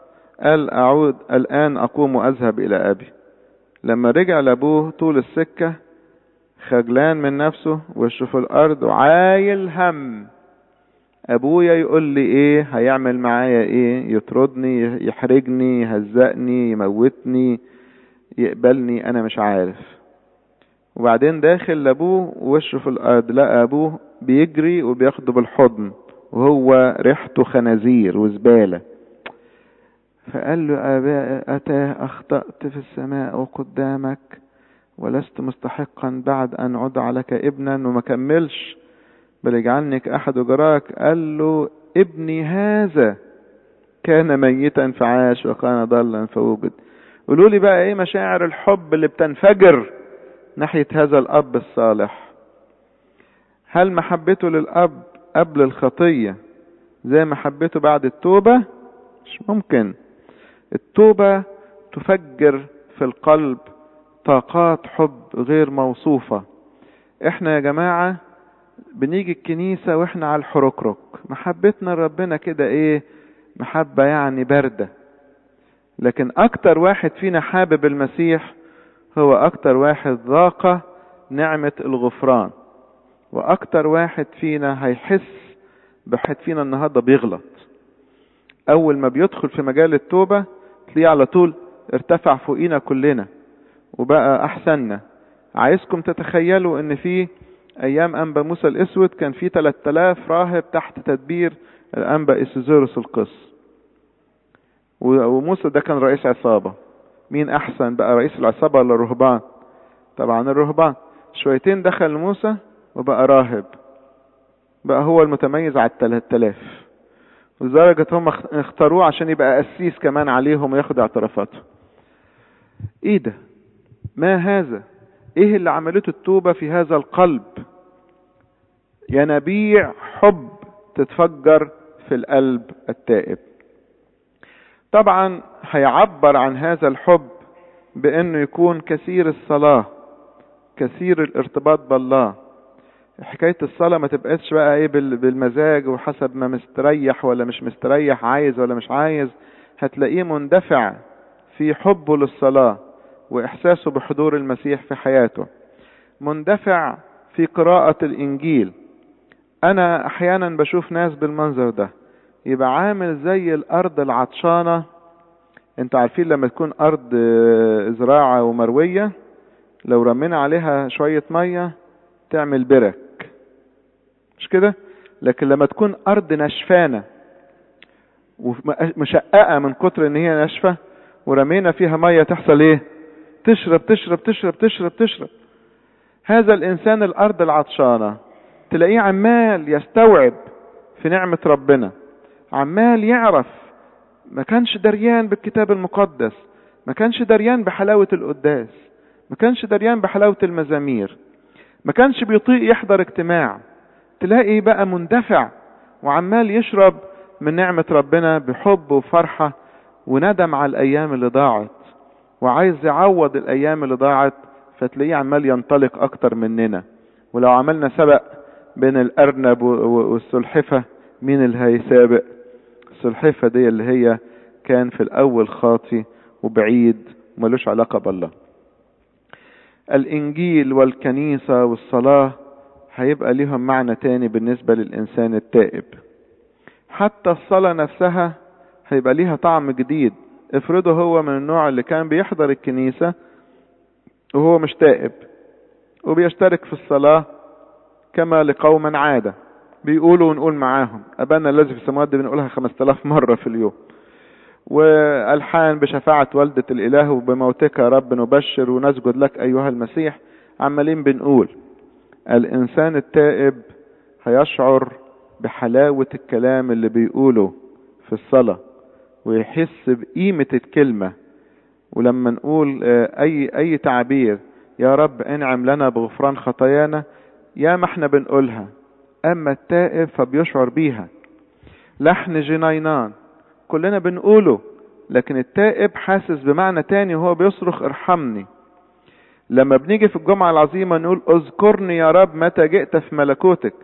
قال اعود الان اقوم واذهب الى ابي لما رجع لابوه طول السكة خجلان من نفسه وشه في الارض وعايل هم ابويا يقول لي ايه هيعمل معايا ايه يطردني يحرجني يهزقني يموتني يقبلني انا مش عارف وبعدين داخل لابوه وشه في الارض لقى ابوه بيجري وبياخده بالحضن وهو ريحته خنازير وزباله فقال له أبا أتاه أخطأت في السماء وقدامك ولست مستحقا بعد أن أدعى لك ابنا وما كملش بل اجعلني كأحد جراك قال له ابني هذا كان ميتا فعاش وكان ضلا فوجد قولوا لي بقى ايه مشاعر الحب اللي بتنفجر ناحية هذا الأب الصالح هل محبته للأب قبل الخطية زي محبته بعد التوبة مش ممكن التوبة تفجر في القلب طاقات حب غير موصوفة احنا يا جماعة بنيجي الكنيسة واحنا على الحركرك محبتنا لربنا كده ايه محبة يعني باردة لكن اكتر واحد فينا حابب المسيح هو اكتر واحد ذاق نعمة الغفران واكتر واحد فينا هيحس بواحد فينا النهاردة بيغلط اول ما بيدخل في مجال التوبة تلاقيه على طول ارتفع فوقينا كلنا وبقى احسننا عايزكم تتخيلوا ان في ايام انبا موسى الاسود كان في 3000 راهب تحت تدبير الانبا اسيزوروس القس وموسى ده كان رئيس عصابة مين احسن بقى رئيس العصابة ولا الرهبان طبعا الرهبان شويتين دخل موسى وبقى راهب بقى هو المتميز على الثلاث آلاف لدرجة هم اختاروه عشان يبقى قسيس كمان عليهم وياخد اعترافاتهم ايه ده ما هذا ايه اللي عملته التوبة في هذا القلب ينابيع حب تتفجر في القلب التائب طبعا هيعبر عن هذا الحب بانه يكون كثير الصلاة كثير الارتباط بالله حكاية الصلاة ما تبقاش بقى ايه بالمزاج وحسب ما مستريح ولا مش مستريح عايز ولا مش عايز هتلاقيه مندفع في حبه للصلاة واحساسه بحضور المسيح في حياته مندفع في قراءة الانجيل انا احيانا بشوف ناس بالمنظر ده يبقى عامل زي الارض العطشانة انتوا عارفين لما تكون ارض زراعة ومروية لو رمينا عليها شوية مية تعمل برك مش كده لكن لما تكون ارض نشفانه ومشققه من كتر ان هي ناشفه ورمينا فيها ميه تحصل ايه تشرب تشرب تشرب تشرب تشرب هذا الانسان الارض العطشانه تلاقيه عمال يستوعب في نعمه ربنا عمال يعرف ما كانش دريان بالكتاب المقدس ما كانش دريان بحلاوه القداس ما كانش دريان بحلاوه المزامير ما كانش بيطيق يحضر اجتماع تلاقي بقى مندفع وعمال يشرب من نعمة ربنا بحب وفرحة وندم على الأيام اللي ضاعت وعايز يعوض الأيام اللي ضاعت فتلاقيه عمال ينطلق أكتر مننا ولو عملنا سبق بين الأرنب والسلحفة مين اللي هيسابق السلحفة دي اللي هي كان في الأول خاطي وبعيد وملوش علاقة بالله الإنجيل والكنيسة والصلاة هيبقى ليهم معنى تاني بالنسبة للإنسان التائب حتى الصلاة نفسها هيبقى ليها طعم جديد افرضوا هو من النوع اللي كان بيحضر الكنيسة وهو مش تائب وبيشترك في الصلاة كما لقوم عادة بيقولوا ونقول معاهم أبانا الذي في السماوات دي بنقولها خمسة آلاف مرة في اليوم والحان بشفاعة والدة الإله وبموتك يا رب نبشر ونسجد لك أيها المسيح عمالين بنقول الإنسان التائب هيشعر بحلاوة الكلام اللي بيقوله في الصلاة ويحس بقيمة الكلمة ولما نقول أي أي تعبير يا رب انعم لنا بغفران خطايانا يا ما احنا بنقولها أما التائب فبيشعر بيها لحن جنينان كلنا بنقوله لكن التائب حاسس بمعنى تاني وهو بيصرخ ارحمني لما بنيجي في الجمعة العظيمة نقول اذكرني يا رب متى جئت في ملكوتك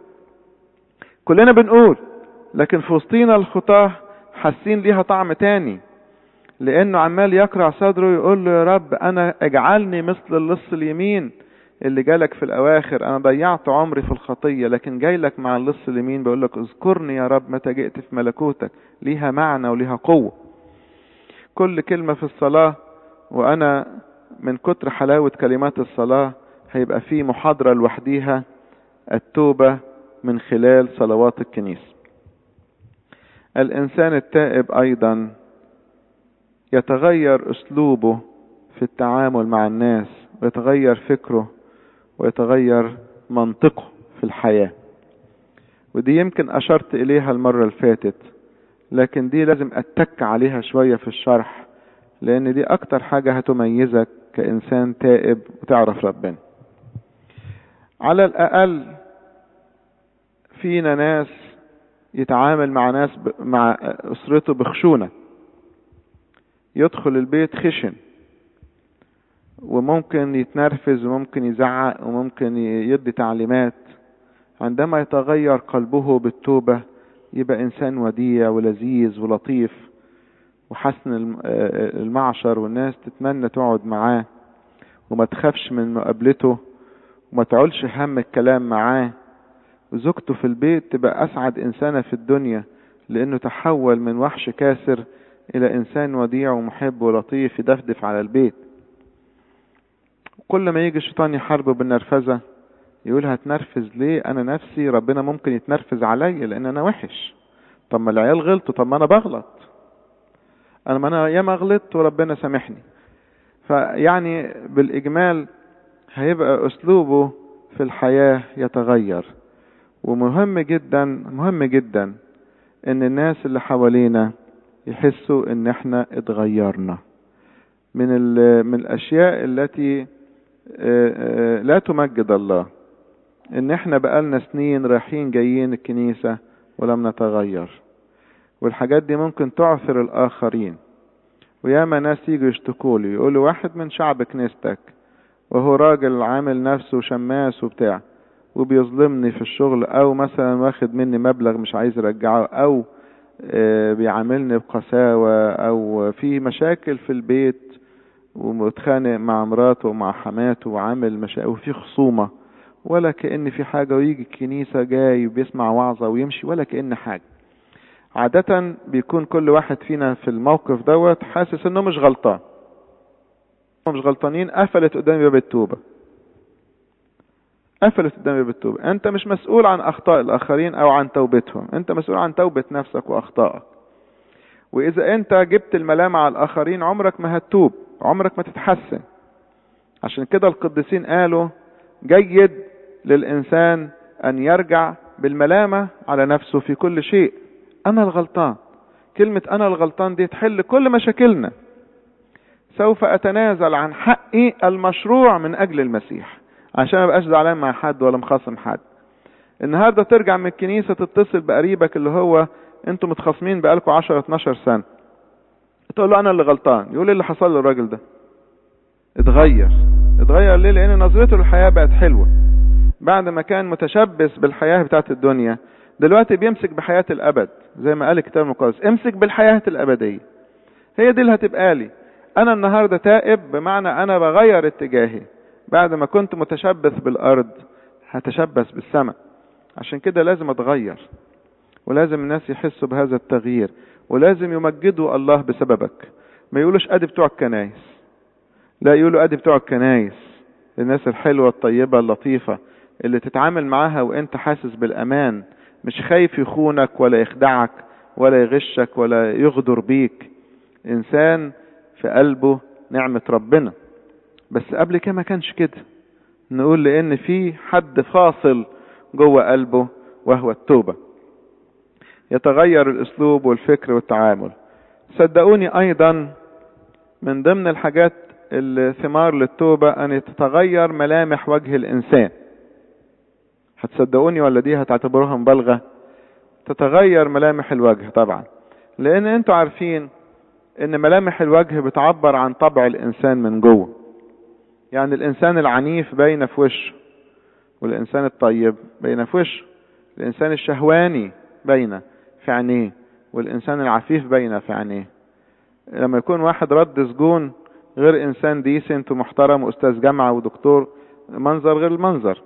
كلنا بنقول لكن في وسطينا الخطاه حاسين ليها طعم تاني لانه عمال يقرع صدره يقول له يا رب انا اجعلني مثل اللص اليمين اللي جالك في الاواخر انا ضيعت عمري في الخطيه لكن جاي لك مع اللص اليمين بيقول لك اذكرني يا رب متى جئت في ملكوتك ليها معنى وليها قوه كل كلمه في الصلاه وانا من كتر حلاوه كلمات الصلاه هيبقى في محاضره لوحديها التوبه من خلال صلوات الكنيسه الانسان التائب ايضا يتغير اسلوبه في التعامل مع الناس ويتغير فكره ويتغير منطقه في الحياة ودي يمكن أشرت إليها المرة اللي فاتت لكن دي لازم أتك عليها شوية في الشرح لأن دي أكتر حاجة هتميزك كإنسان تائب وتعرف ربنا على الأقل فينا ناس يتعامل مع ناس ب... مع أسرته بخشونة يدخل البيت خشن وممكن يتنرفز وممكن يزعق وممكن يدي تعليمات عندما يتغير قلبه بالتوبة يبقى إنسان وديع ولذيذ ولطيف وحسن المعشر والناس تتمنى تقعد معاه وما تخافش من مقابلته وما تعولش هم الكلام معاه وزوجته في البيت تبقى أسعد إنسانة في الدنيا لأنه تحول من وحش كاسر إلى إنسان وديع ومحب ولطيف يدفدف على البيت كل ما يجي الشيطان يحاربه بالنرفزة يقول هتنرفز ليه انا نفسي ربنا ممكن يتنرفز عليا لان انا وحش طب ما العيال غلطوا طب ما انا بغلط انا ما انا ياما غلطت وربنا سامحني فيعني بالاجمال هيبقى اسلوبه في الحياة يتغير ومهم جدا مهم جدا ان الناس اللي حوالينا يحسوا ان احنا اتغيرنا من من الاشياء التي لا تمجد الله ان احنا بقالنا سنين رايحين جايين الكنيسة ولم نتغير والحاجات دي ممكن تعثر الاخرين وياما ناس يجوا يشتكوا لي يقولوا واحد من شعب كنيستك وهو راجل عامل نفسه شماس وبتاع وبيظلمني في الشغل او مثلا واخد مني مبلغ مش عايز يرجعه او بيعاملني بقساوة او في مشاكل في البيت ومتخانق مع مراته ومع حماته وعامل مشاكل وفي خصومة ولا كأن في حاجة ويجي الكنيسة جاي وبيسمع وعظة ويمشي ولا كأن حاجة عادة بيكون كل واحد فينا في الموقف دوت حاسس انه مش غلطان مش غلطانين قفلت قدام باب التوبة قفلت قدام باب التوبة انت مش مسؤول عن اخطاء الاخرين او عن توبتهم انت مسؤول عن توبة نفسك واخطائك واذا انت جبت الملام على الاخرين عمرك ما هتتوب عمرك ما تتحسن عشان كده القديسين قالوا جيد للإنسان أن يرجع بالملامة على نفسه في كل شيء أنا الغلطان كلمة أنا الغلطان دي تحل كل مشاكلنا سوف أتنازل عن حقي المشروع من أجل المسيح عشان ما بقاش زعلان مع حد ولا مخاصم حد النهارده ترجع من الكنيسة تتصل بقريبك اللي هو انتوا متخاصمين بقالكوا 10 12 سنة تقول له انا اللي غلطان يقول ايه اللي حصل للراجل ده اتغير اتغير ليه لان نظرته للحياة بقت حلوة بعد ما كان متشبث بالحياة بتاعت الدنيا دلوقتي بيمسك بحياة الابد زي ما قال الكتاب المقدس امسك بالحياة الابدية هي دي اللي هتبقى لي انا النهاردة تائب بمعنى انا بغير اتجاهي بعد ما كنت متشبث بالارض هتشبث بالسماء عشان كده لازم اتغير ولازم الناس يحسوا بهذا التغيير ولازم يمجدوا الله بسببك ما يقولوش ادي بتوع الكنايس لا يقولوا ادي بتوع الكنايس الناس الحلوة الطيبة اللطيفة اللي تتعامل معاها وانت حاسس بالامان مش خايف يخونك ولا يخدعك ولا يغشك ولا يغدر بيك انسان في قلبه نعمة ربنا بس قبل كده ما كانش كده نقول لان في حد فاصل جوه قلبه وهو التوبه يتغير الاسلوب والفكر والتعامل صدقوني ايضا من ضمن الحاجات الثمار للتوبة ان تتغير ملامح وجه الانسان هتصدقوني ولا دي هتعتبروها مبالغة تتغير ملامح الوجه طبعا لان انتوا عارفين ان ملامح الوجه بتعبر عن طبع الانسان من جوه يعني الانسان العنيف باينه في وشه والانسان الطيب باينه في وشه الانسان الشهواني باينه في عينيه والإنسان العفيف باينة في عينيه لما يكون واحد رد سجون غير انسان ديسنت ومحترم واستاذ جامعة ودكتور منظر غير المنظر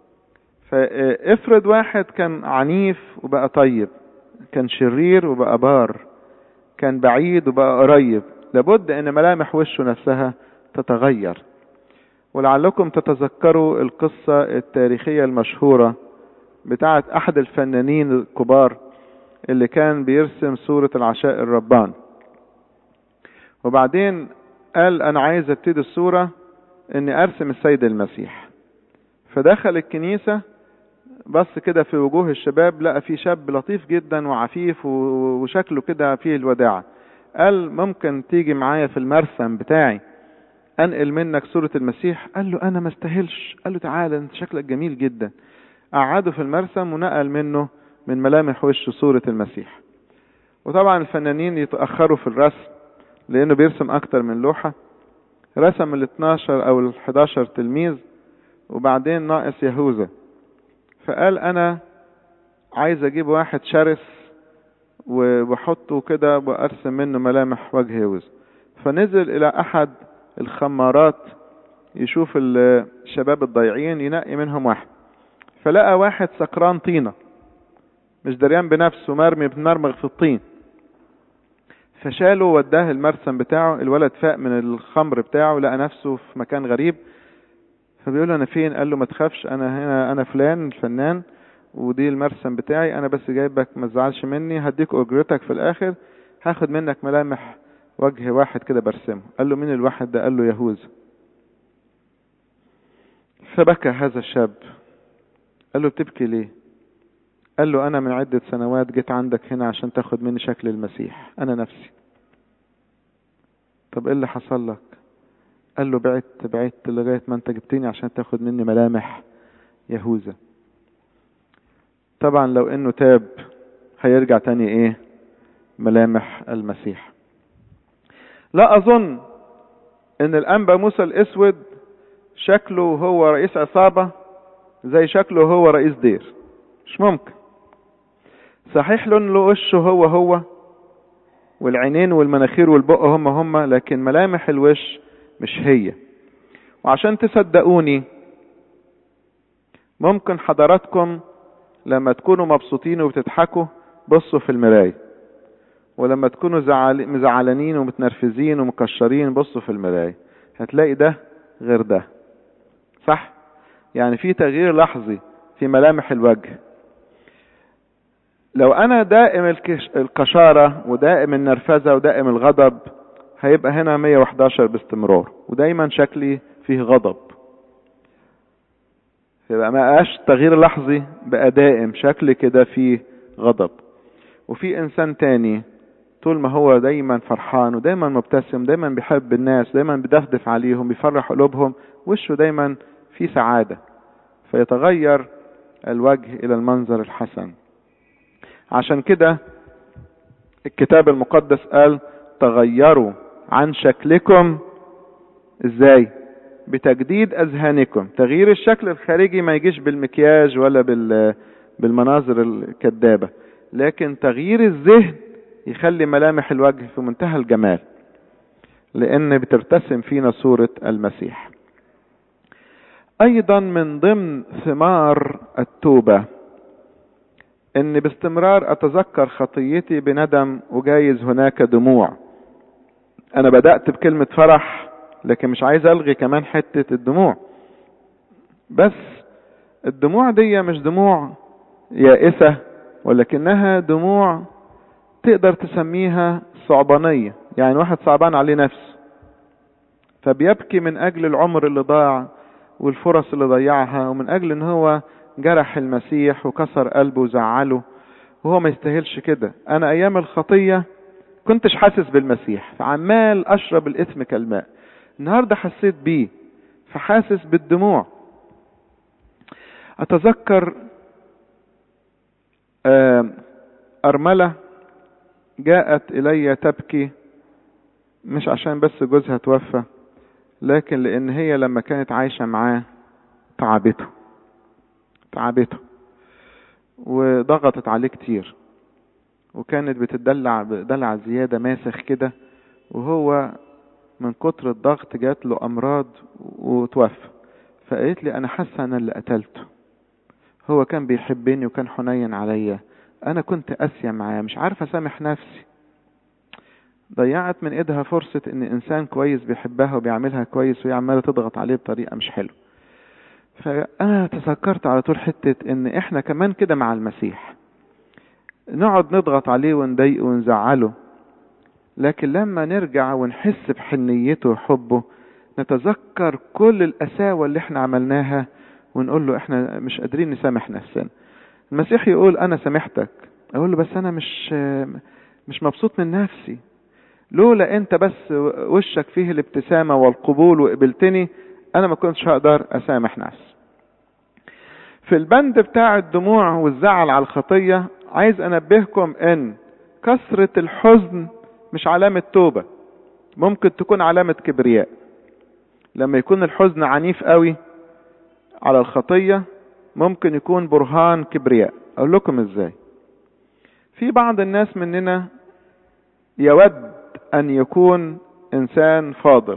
فافرض واحد كان عنيف وبقى طيب كان شرير وبقى بار كان بعيد وبقى قريب لابد ان ملامح وشه نفسها تتغير ولعلكم تتذكروا القصة التاريخية المشهورة بتاعت احد الفنانين الكبار اللي كان بيرسم صورة العشاء الربان وبعدين قال انا عايز ابتدي الصورة اني ارسم السيد المسيح فدخل الكنيسة بص كده في وجوه الشباب لقى في شاب لطيف جدا وعفيف وشكله كده فيه الوداعة قال ممكن تيجي معايا في المرسم بتاعي انقل منك صورة المسيح قال له انا ما استاهلش قال له تعالى انت شكلك جميل جدا قعده في المرسم ونقل منه من ملامح وشه صورة المسيح وطبعا الفنانين يتأخروا في الرسم لانه بيرسم اكتر من لوحة رسم ال 12 او ال 11 تلميذ وبعدين ناقص يهوذا فقال انا عايز اجيب واحد شرس وبحطه كده وارسم منه ملامح وجه يهوذا فنزل الى احد الخمارات يشوف الشباب الضايعين ينقي منهم واحد فلقى واحد سكران طينه مش دريان بنفسه مرمي بنرمغ في الطين فشاله وداه المرسم بتاعه الولد فاق من الخمر بتاعه لقى نفسه في مكان غريب فبيقول له انا فين قال له ما تخافش انا هنا انا فلان الفنان ودي المرسم بتاعي انا بس جايبك ما تزعلش مني هديك اجرتك في الاخر هاخد منك ملامح وجه واحد كده برسمه قال له مين الواحد ده قال له يهوذا فبكى هذا الشاب قال له بتبكي ليه قال له انا من عدة سنوات جيت عندك هنا عشان تاخد مني شكل المسيح انا نفسي طب ايه اللي حصل لك قال له بعدت بعدت لغاية ما انت جبتني عشان تاخد مني ملامح يهوذا طبعا لو انه تاب هيرجع تاني ايه ملامح المسيح لا اظن ان الانبا موسى الاسود شكله هو رئيس عصابة زي شكله هو رئيس دير مش ممكن صحيح لون له وشه هو هو والعينين والمناخير والبق هم هم لكن ملامح الوش مش هي وعشان تصدقوني ممكن حضراتكم لما تكونوا مبسوطين وبتضحكوا بصوا في المراية ولما تكونوا زعل... مزعلانين ومتنرفزين ومكشرين بصوا في المراية هتلاقي ده غير ده صح يعني في تغيير لحظي في ملامح الوجه لو انا دائم الكش... القشارة ودائم النرفزة ودائم الغضب هيبقى هنا 111 باستمرار ودايما شكلي فيه غضب يبقى ما بقاش تغيير لحظي بقى دائم شكل كده فيه غضب وفي انسان تاني طول ما هو دايما فرحان ودايما مبتسم دايما بيحب الناس دايما بيدفدف عليهم بيفرح قلوبهم وشه دايما فيه سعادة فيتغير الوجه الى المنظر الحسن عشان كده الكتاب المقدس قال تغيروا عن شكلكم ازاي بتجديد اذهانكم تغيير الشكل الخارجي ما يجيش بالمكياج ولا بال بالمناظر الكذابه لكن تغيير الذهن يخلي ملامح الوجه في منتهى الجمال لان بترتسم فينا صوره المسيح ايضا من ضمن ثمار التوبه ان باستمرار اتذكر خطيتي بندم وجايز هناك دموع انا بدأت بكلمة فرح لكن مش عايز الغي كمان حتة الدموع بس الدموع دي مش دموع يائسة ولكنها دموع تقدر تسميها صعبانية يعني واحد صعبان عليه نفسه فبيبكي من اجل العمر اللي ضاع والفرص اللي ضيعها ومن اجل ان هو جرح المسيح وكسر قلبه وزعله وهو ما يستاهلش كده انا ايام الخطية كنتش حاسس بالمسيح فعمال اشرب الاثم كالماء النهاردة حسيت بيه فحاسس بالدموع اتذكر ارملة جاءت الي تبكي مش عشان بس جوزها توفى لكن لان هي لما كانت عايشة معاه تعبته تعبته وضغطت عليه كتير وكانت بتدلع دلع زيادة ماسخ كده وهو من كتر الضغط جات له امراض وتوفى فقالت لي انا حاسه انا اللي قتلته هو كان بيحبني وكان حنين عليا انا كنت قاسيه معاه مش عارفه اسامح نفسي ضيعت من ايدها فرصة ان انسان كويس بيحبها وبيعملها كويس وهي عمالة تضغط عليه بطريقة مش حلوة فانا تذكرت على طول حتة ان احنا كمان كده مع المسيح نقعد نضغط عليه ونضايقه ونزعله لكن لما نرجع ونحس بحنيته وحبه نتذكر كل القساوة اللي احنا عملناها ونقول له احنا مش قادرين نسامح نفسنا المسيح يقول انا سامحتك اقول له بس انا مش مش مبسوط من نفسي لولا انت بس وشك فيه الابتسامة والقبول وقبلتني انا ما كنتش هقدر اسامح نفسي في البند بتاع الدموع والزعل على الخطية عايز انبهكم ان كثرة الحزن مش علامة توبة ممكن تكون علامة كبرياء لما يكون الحزن عنيف قوي على الخطية ممكن يكون برهان كبرياء اقول لكم ازاي في بعض الناس مننا يود ان يكون انسان فاضل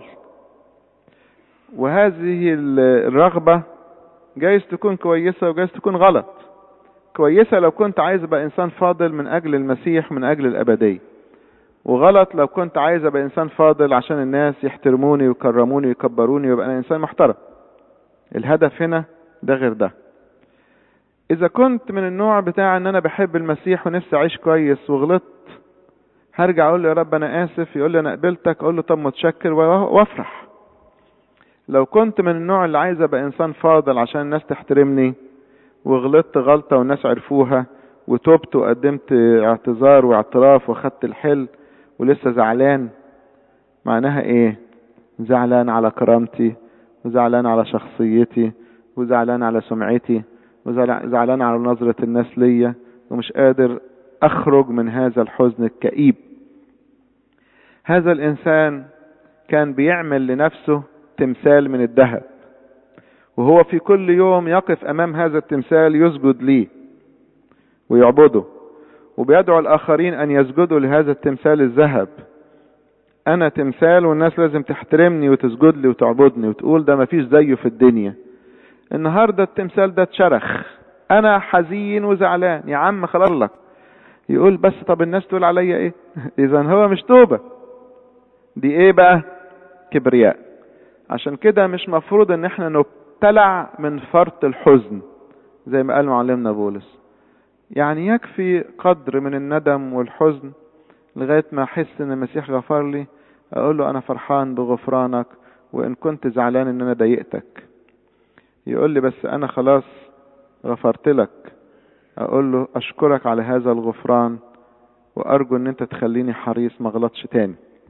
وهذه الرغبة جايز تكون كويسة وجايز تكون غلط كويسة لو كنت عايز ابقى انسان فاضل من اجل المسيح من اجل الابدية وغلط لو كنت عايز ابقى انسان فاضل عشان الناس يحترموني ويكرموني ويكبروني ويبقى انا انسان محترم الهدف هنا ده غير ده اذا كنت من النوع بتاع ان انا بحب المسيح ونفسي اعيش كويس وغلطت هرجع اقول له يا رب انا اسف يقول لي انا قبلتك اقول له طب متشكر وافرح لو كنت من النوع اللي عايز ابقى انسان فاضل عشان الناس تحترمني وغلطت غلطة والناس عرفوها وتوبت وقدمت اعتذار واعتراف واخدت الحل ولسه زعلان معناها ايه زعلان على كرامتي وزعلان على شخصيتي وزعلان على سمعتي وزعلان على نظرة الناس ليا ومش قادر اخرج من هذا الحزن الكئيب هذا الانسان كان بيعمل لنفسه تمثال من الذهب وهو في كل يوم يقف امام هذا التمثال يسجد ليه ويعبده وبيدعو الاخرين ان يسجدوا لهذا التمثال الذهب انا تمثال والناس لازم تحترمني وتسجد لي وتعبدني وتقول ده مفيش زيه في الدنيا النهارده التمثال ده اتشرخ انا حزين وزعلان يا عم خلاص لك يقول بس طب الناس تقول عليا ايه اذا هو مش توبة دي ايه بقى كبرياء عشان كده مش مفروض ان احنا نبتلع من فرط الحزن زي ما قال معلمنا بولس يعني يكفي قدر من الندم والحزن لغاية ما احس ان المسيح غفر لي اقول له انا فرحان بغفرانك وان كنت زعلان ان انا ضايقتك يقول لي بس انا خلاص غفرت لك اقول له اشكرك على هذا الغفران وارجو ان انت تخليني حريص ما غلطش تاني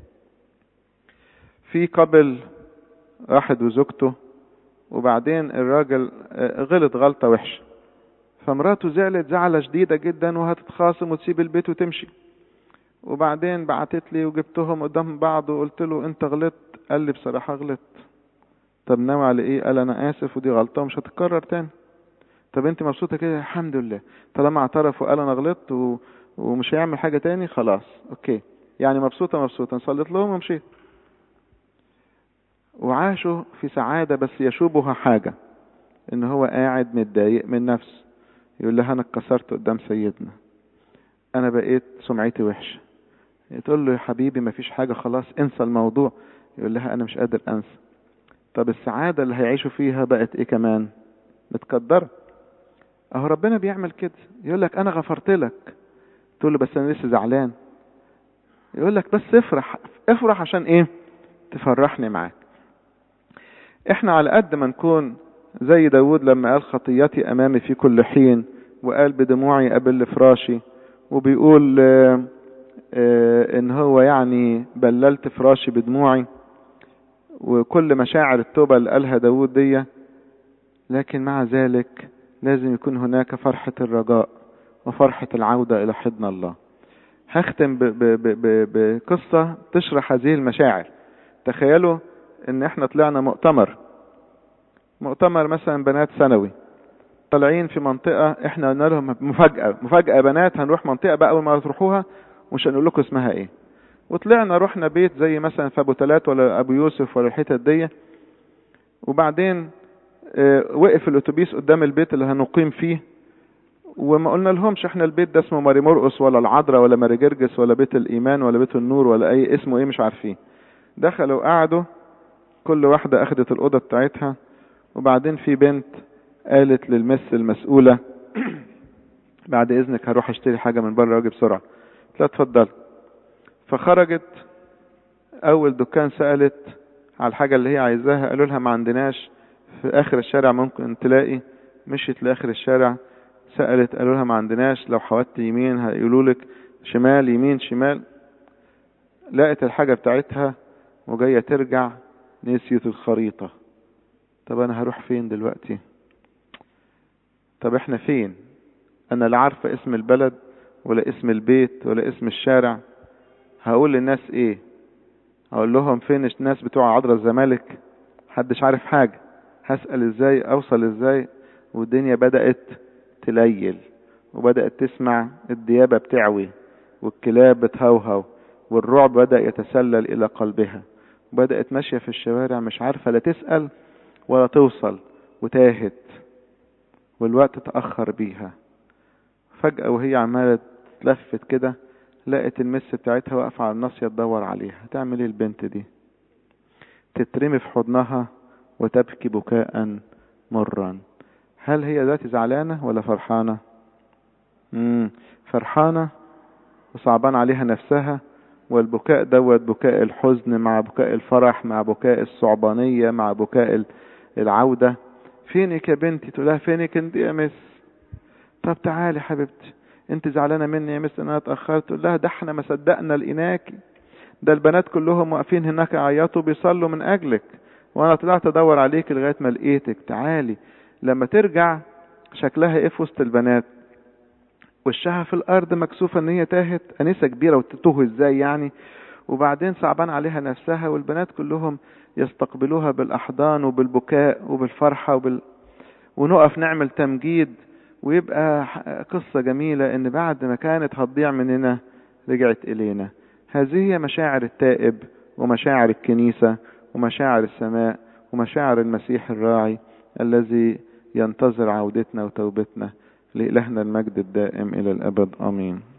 في قبل واحد وزوجته وبعدين الراجل غلط غلطة وحشة فمراته زعلت زعلة شديدة جدا وهتتخاصم وتسيب البيت وتمشي وبعدين بعتت لي وجبتهم قدام بعض وقلت له انت غلطت قال لي بصراحة غلطت طب ناوي على ايه قال انا اسف ودي غلطة ومش هتتكرر تاني طب انت مبسوطة كده الحمد لله طالما اعترف وقال انا غلطت و... ومش هيعمل حاجة تاني خلاص اوكي يعني مبسوطة مبسوطة صليت لهم ومشيت وعاشوا في سعادة بس يشوبها حاجة ان هو قاعد متضايق من نفسه يقول لها انا اتكسرت قدام سيدنا انا بقيت سمعتي وحشة تقول له يا حبيبي مفيش حاجة خلاص انسى الموضوع يقول لها انا مش قادر انسى طب السعادة اللي هيعيشوا فيها بقت ايه كمان متقدرة اهو ربنا بيعمل كده يقول لك انا غفرت لك تقول له بس انا لسه زعلان يقول لك بس افرح افرح عشان ايه تفرحني معاك احنا على قد ما نكون زي داود لما قال خطيتي امامي في كل حين وقال بدموعي ابل فراشي وبيقول اه اه ان هو يعني بللت فراشي بدموعي وكل مشاعر التوبة اللي قالها داود دي لكن مع ذلك لازم يكون هناك فرحة الرجاء وفرحة العودة إلى حضن الله هختم بقصة تشرح هذه المشاعر تخيلوا ان احنا طلعنا مؤتمر مؤتمر مثلا بنات ثانوي طالعين في منطقة احنا قلنا لهم مفاجأة مفاجأة بنات هنروح منطقة بقى اول ما تروحوها مش هنقول لكم اسمها ايه وطلعنا رحنا بيت زي مثلا في ابو تلات ولا ابو يوسف ولا الحتت دي وبعدين وقف الاتوبيس قدام البيت اللي هنقيم فيه وما قلنا لهمش احنا البيت ده اسمه ماري مرقس ولا العذراء ولا ماري جرجس ولا بيت الايمان ولا بيت النور ولا اي اسمه ايه مش عارفين دخلوا قعدوا كل واحدة اخدت الاوضة بتاعتها وبعدين في بنت قالت للمس المسؤولة بعد اذنك هروح اشتري حاجة من بره واجي بسرعة قلت لها اتفضل فخرجت اول دكان سألت على الحاجة اللي هي عايزاها قالوا لها ما عندناش في اخر الشارع ممكن تلاقي مشيت لاخر الشارع سألت قالوا لها ما عندناش لو حودت يمين هيقولوا لك شمال يمين شمال لقت الحاجة بتاعتها وجاية ترجع نسيت الخريطة طب انا هروح فين دلوقتي طب احنا فين انا لا عارفة اسم البلد ولا اسم البيت ولا اسم الشارع هقول للناس ايه اقول لهم فين الناس بتوع عذرا الزمالك محدش عارف حاجة هسأل ازاي اوصل ازاي والدنيا بدأت تليل وبدأت تسمع الديابة بتعوي والكلاب بتهوهو والرعب بدأ يتسلل إلى قلبها وبدأت ماشية في الشوارع مش عارفة لا تسأل ولا توصل وتاهت والوقت تأخر بيها فجأة وهي عمالة تلفت كده لقت المس بتاعتها واقفة على الناصية تدور عليها تعمل ايه البنت دي تترمي في حضنها وتبكي بكاء مرا هل هي دلوقتي زعلانة ولا فرحانة مم. فرحانة وصعبان عليها نفسها والبكاء دوت بكاء الحزن مع بكاء الفرح مع بكاء الصعبانية مع بكاء العودة فينك يا بنتي تقول لها فينك انت يا مس طب تعالي حبيبتي انت زعلانة مني يا مس انا اتأخرت تقول لها ده احنا ما صدقنا لقيناكي ده البنات كلهم واقفين هناك يعيطوا بيصلوا من اجلك وانا طلعت ادور عليك لغاية ما لقيتك تعالي لما ترجع شكلها ايه في وسط البنات وشها في الارض مكسوفة ان هي تاهت انسة كبيرة وتتوه ازاي يعني وبعدين صعبان عليها نفسها والبنات كلهم يستقبلوها بالاحضان وبالبكاء وبالفرحة وبال... ونقف نعمل تمجيد ويبقى قصة جميلة ان بعد ما كانت هتضيع مننا رجعت الينا هذه هي مشاعر التائب ومشاعر الكنيسة ومشاعر السماء ومشاعر المسيح الراعي الذي ينتظر عودتنا وتوبتنا لإلهنا المجد الدائم إلى الأبد آمين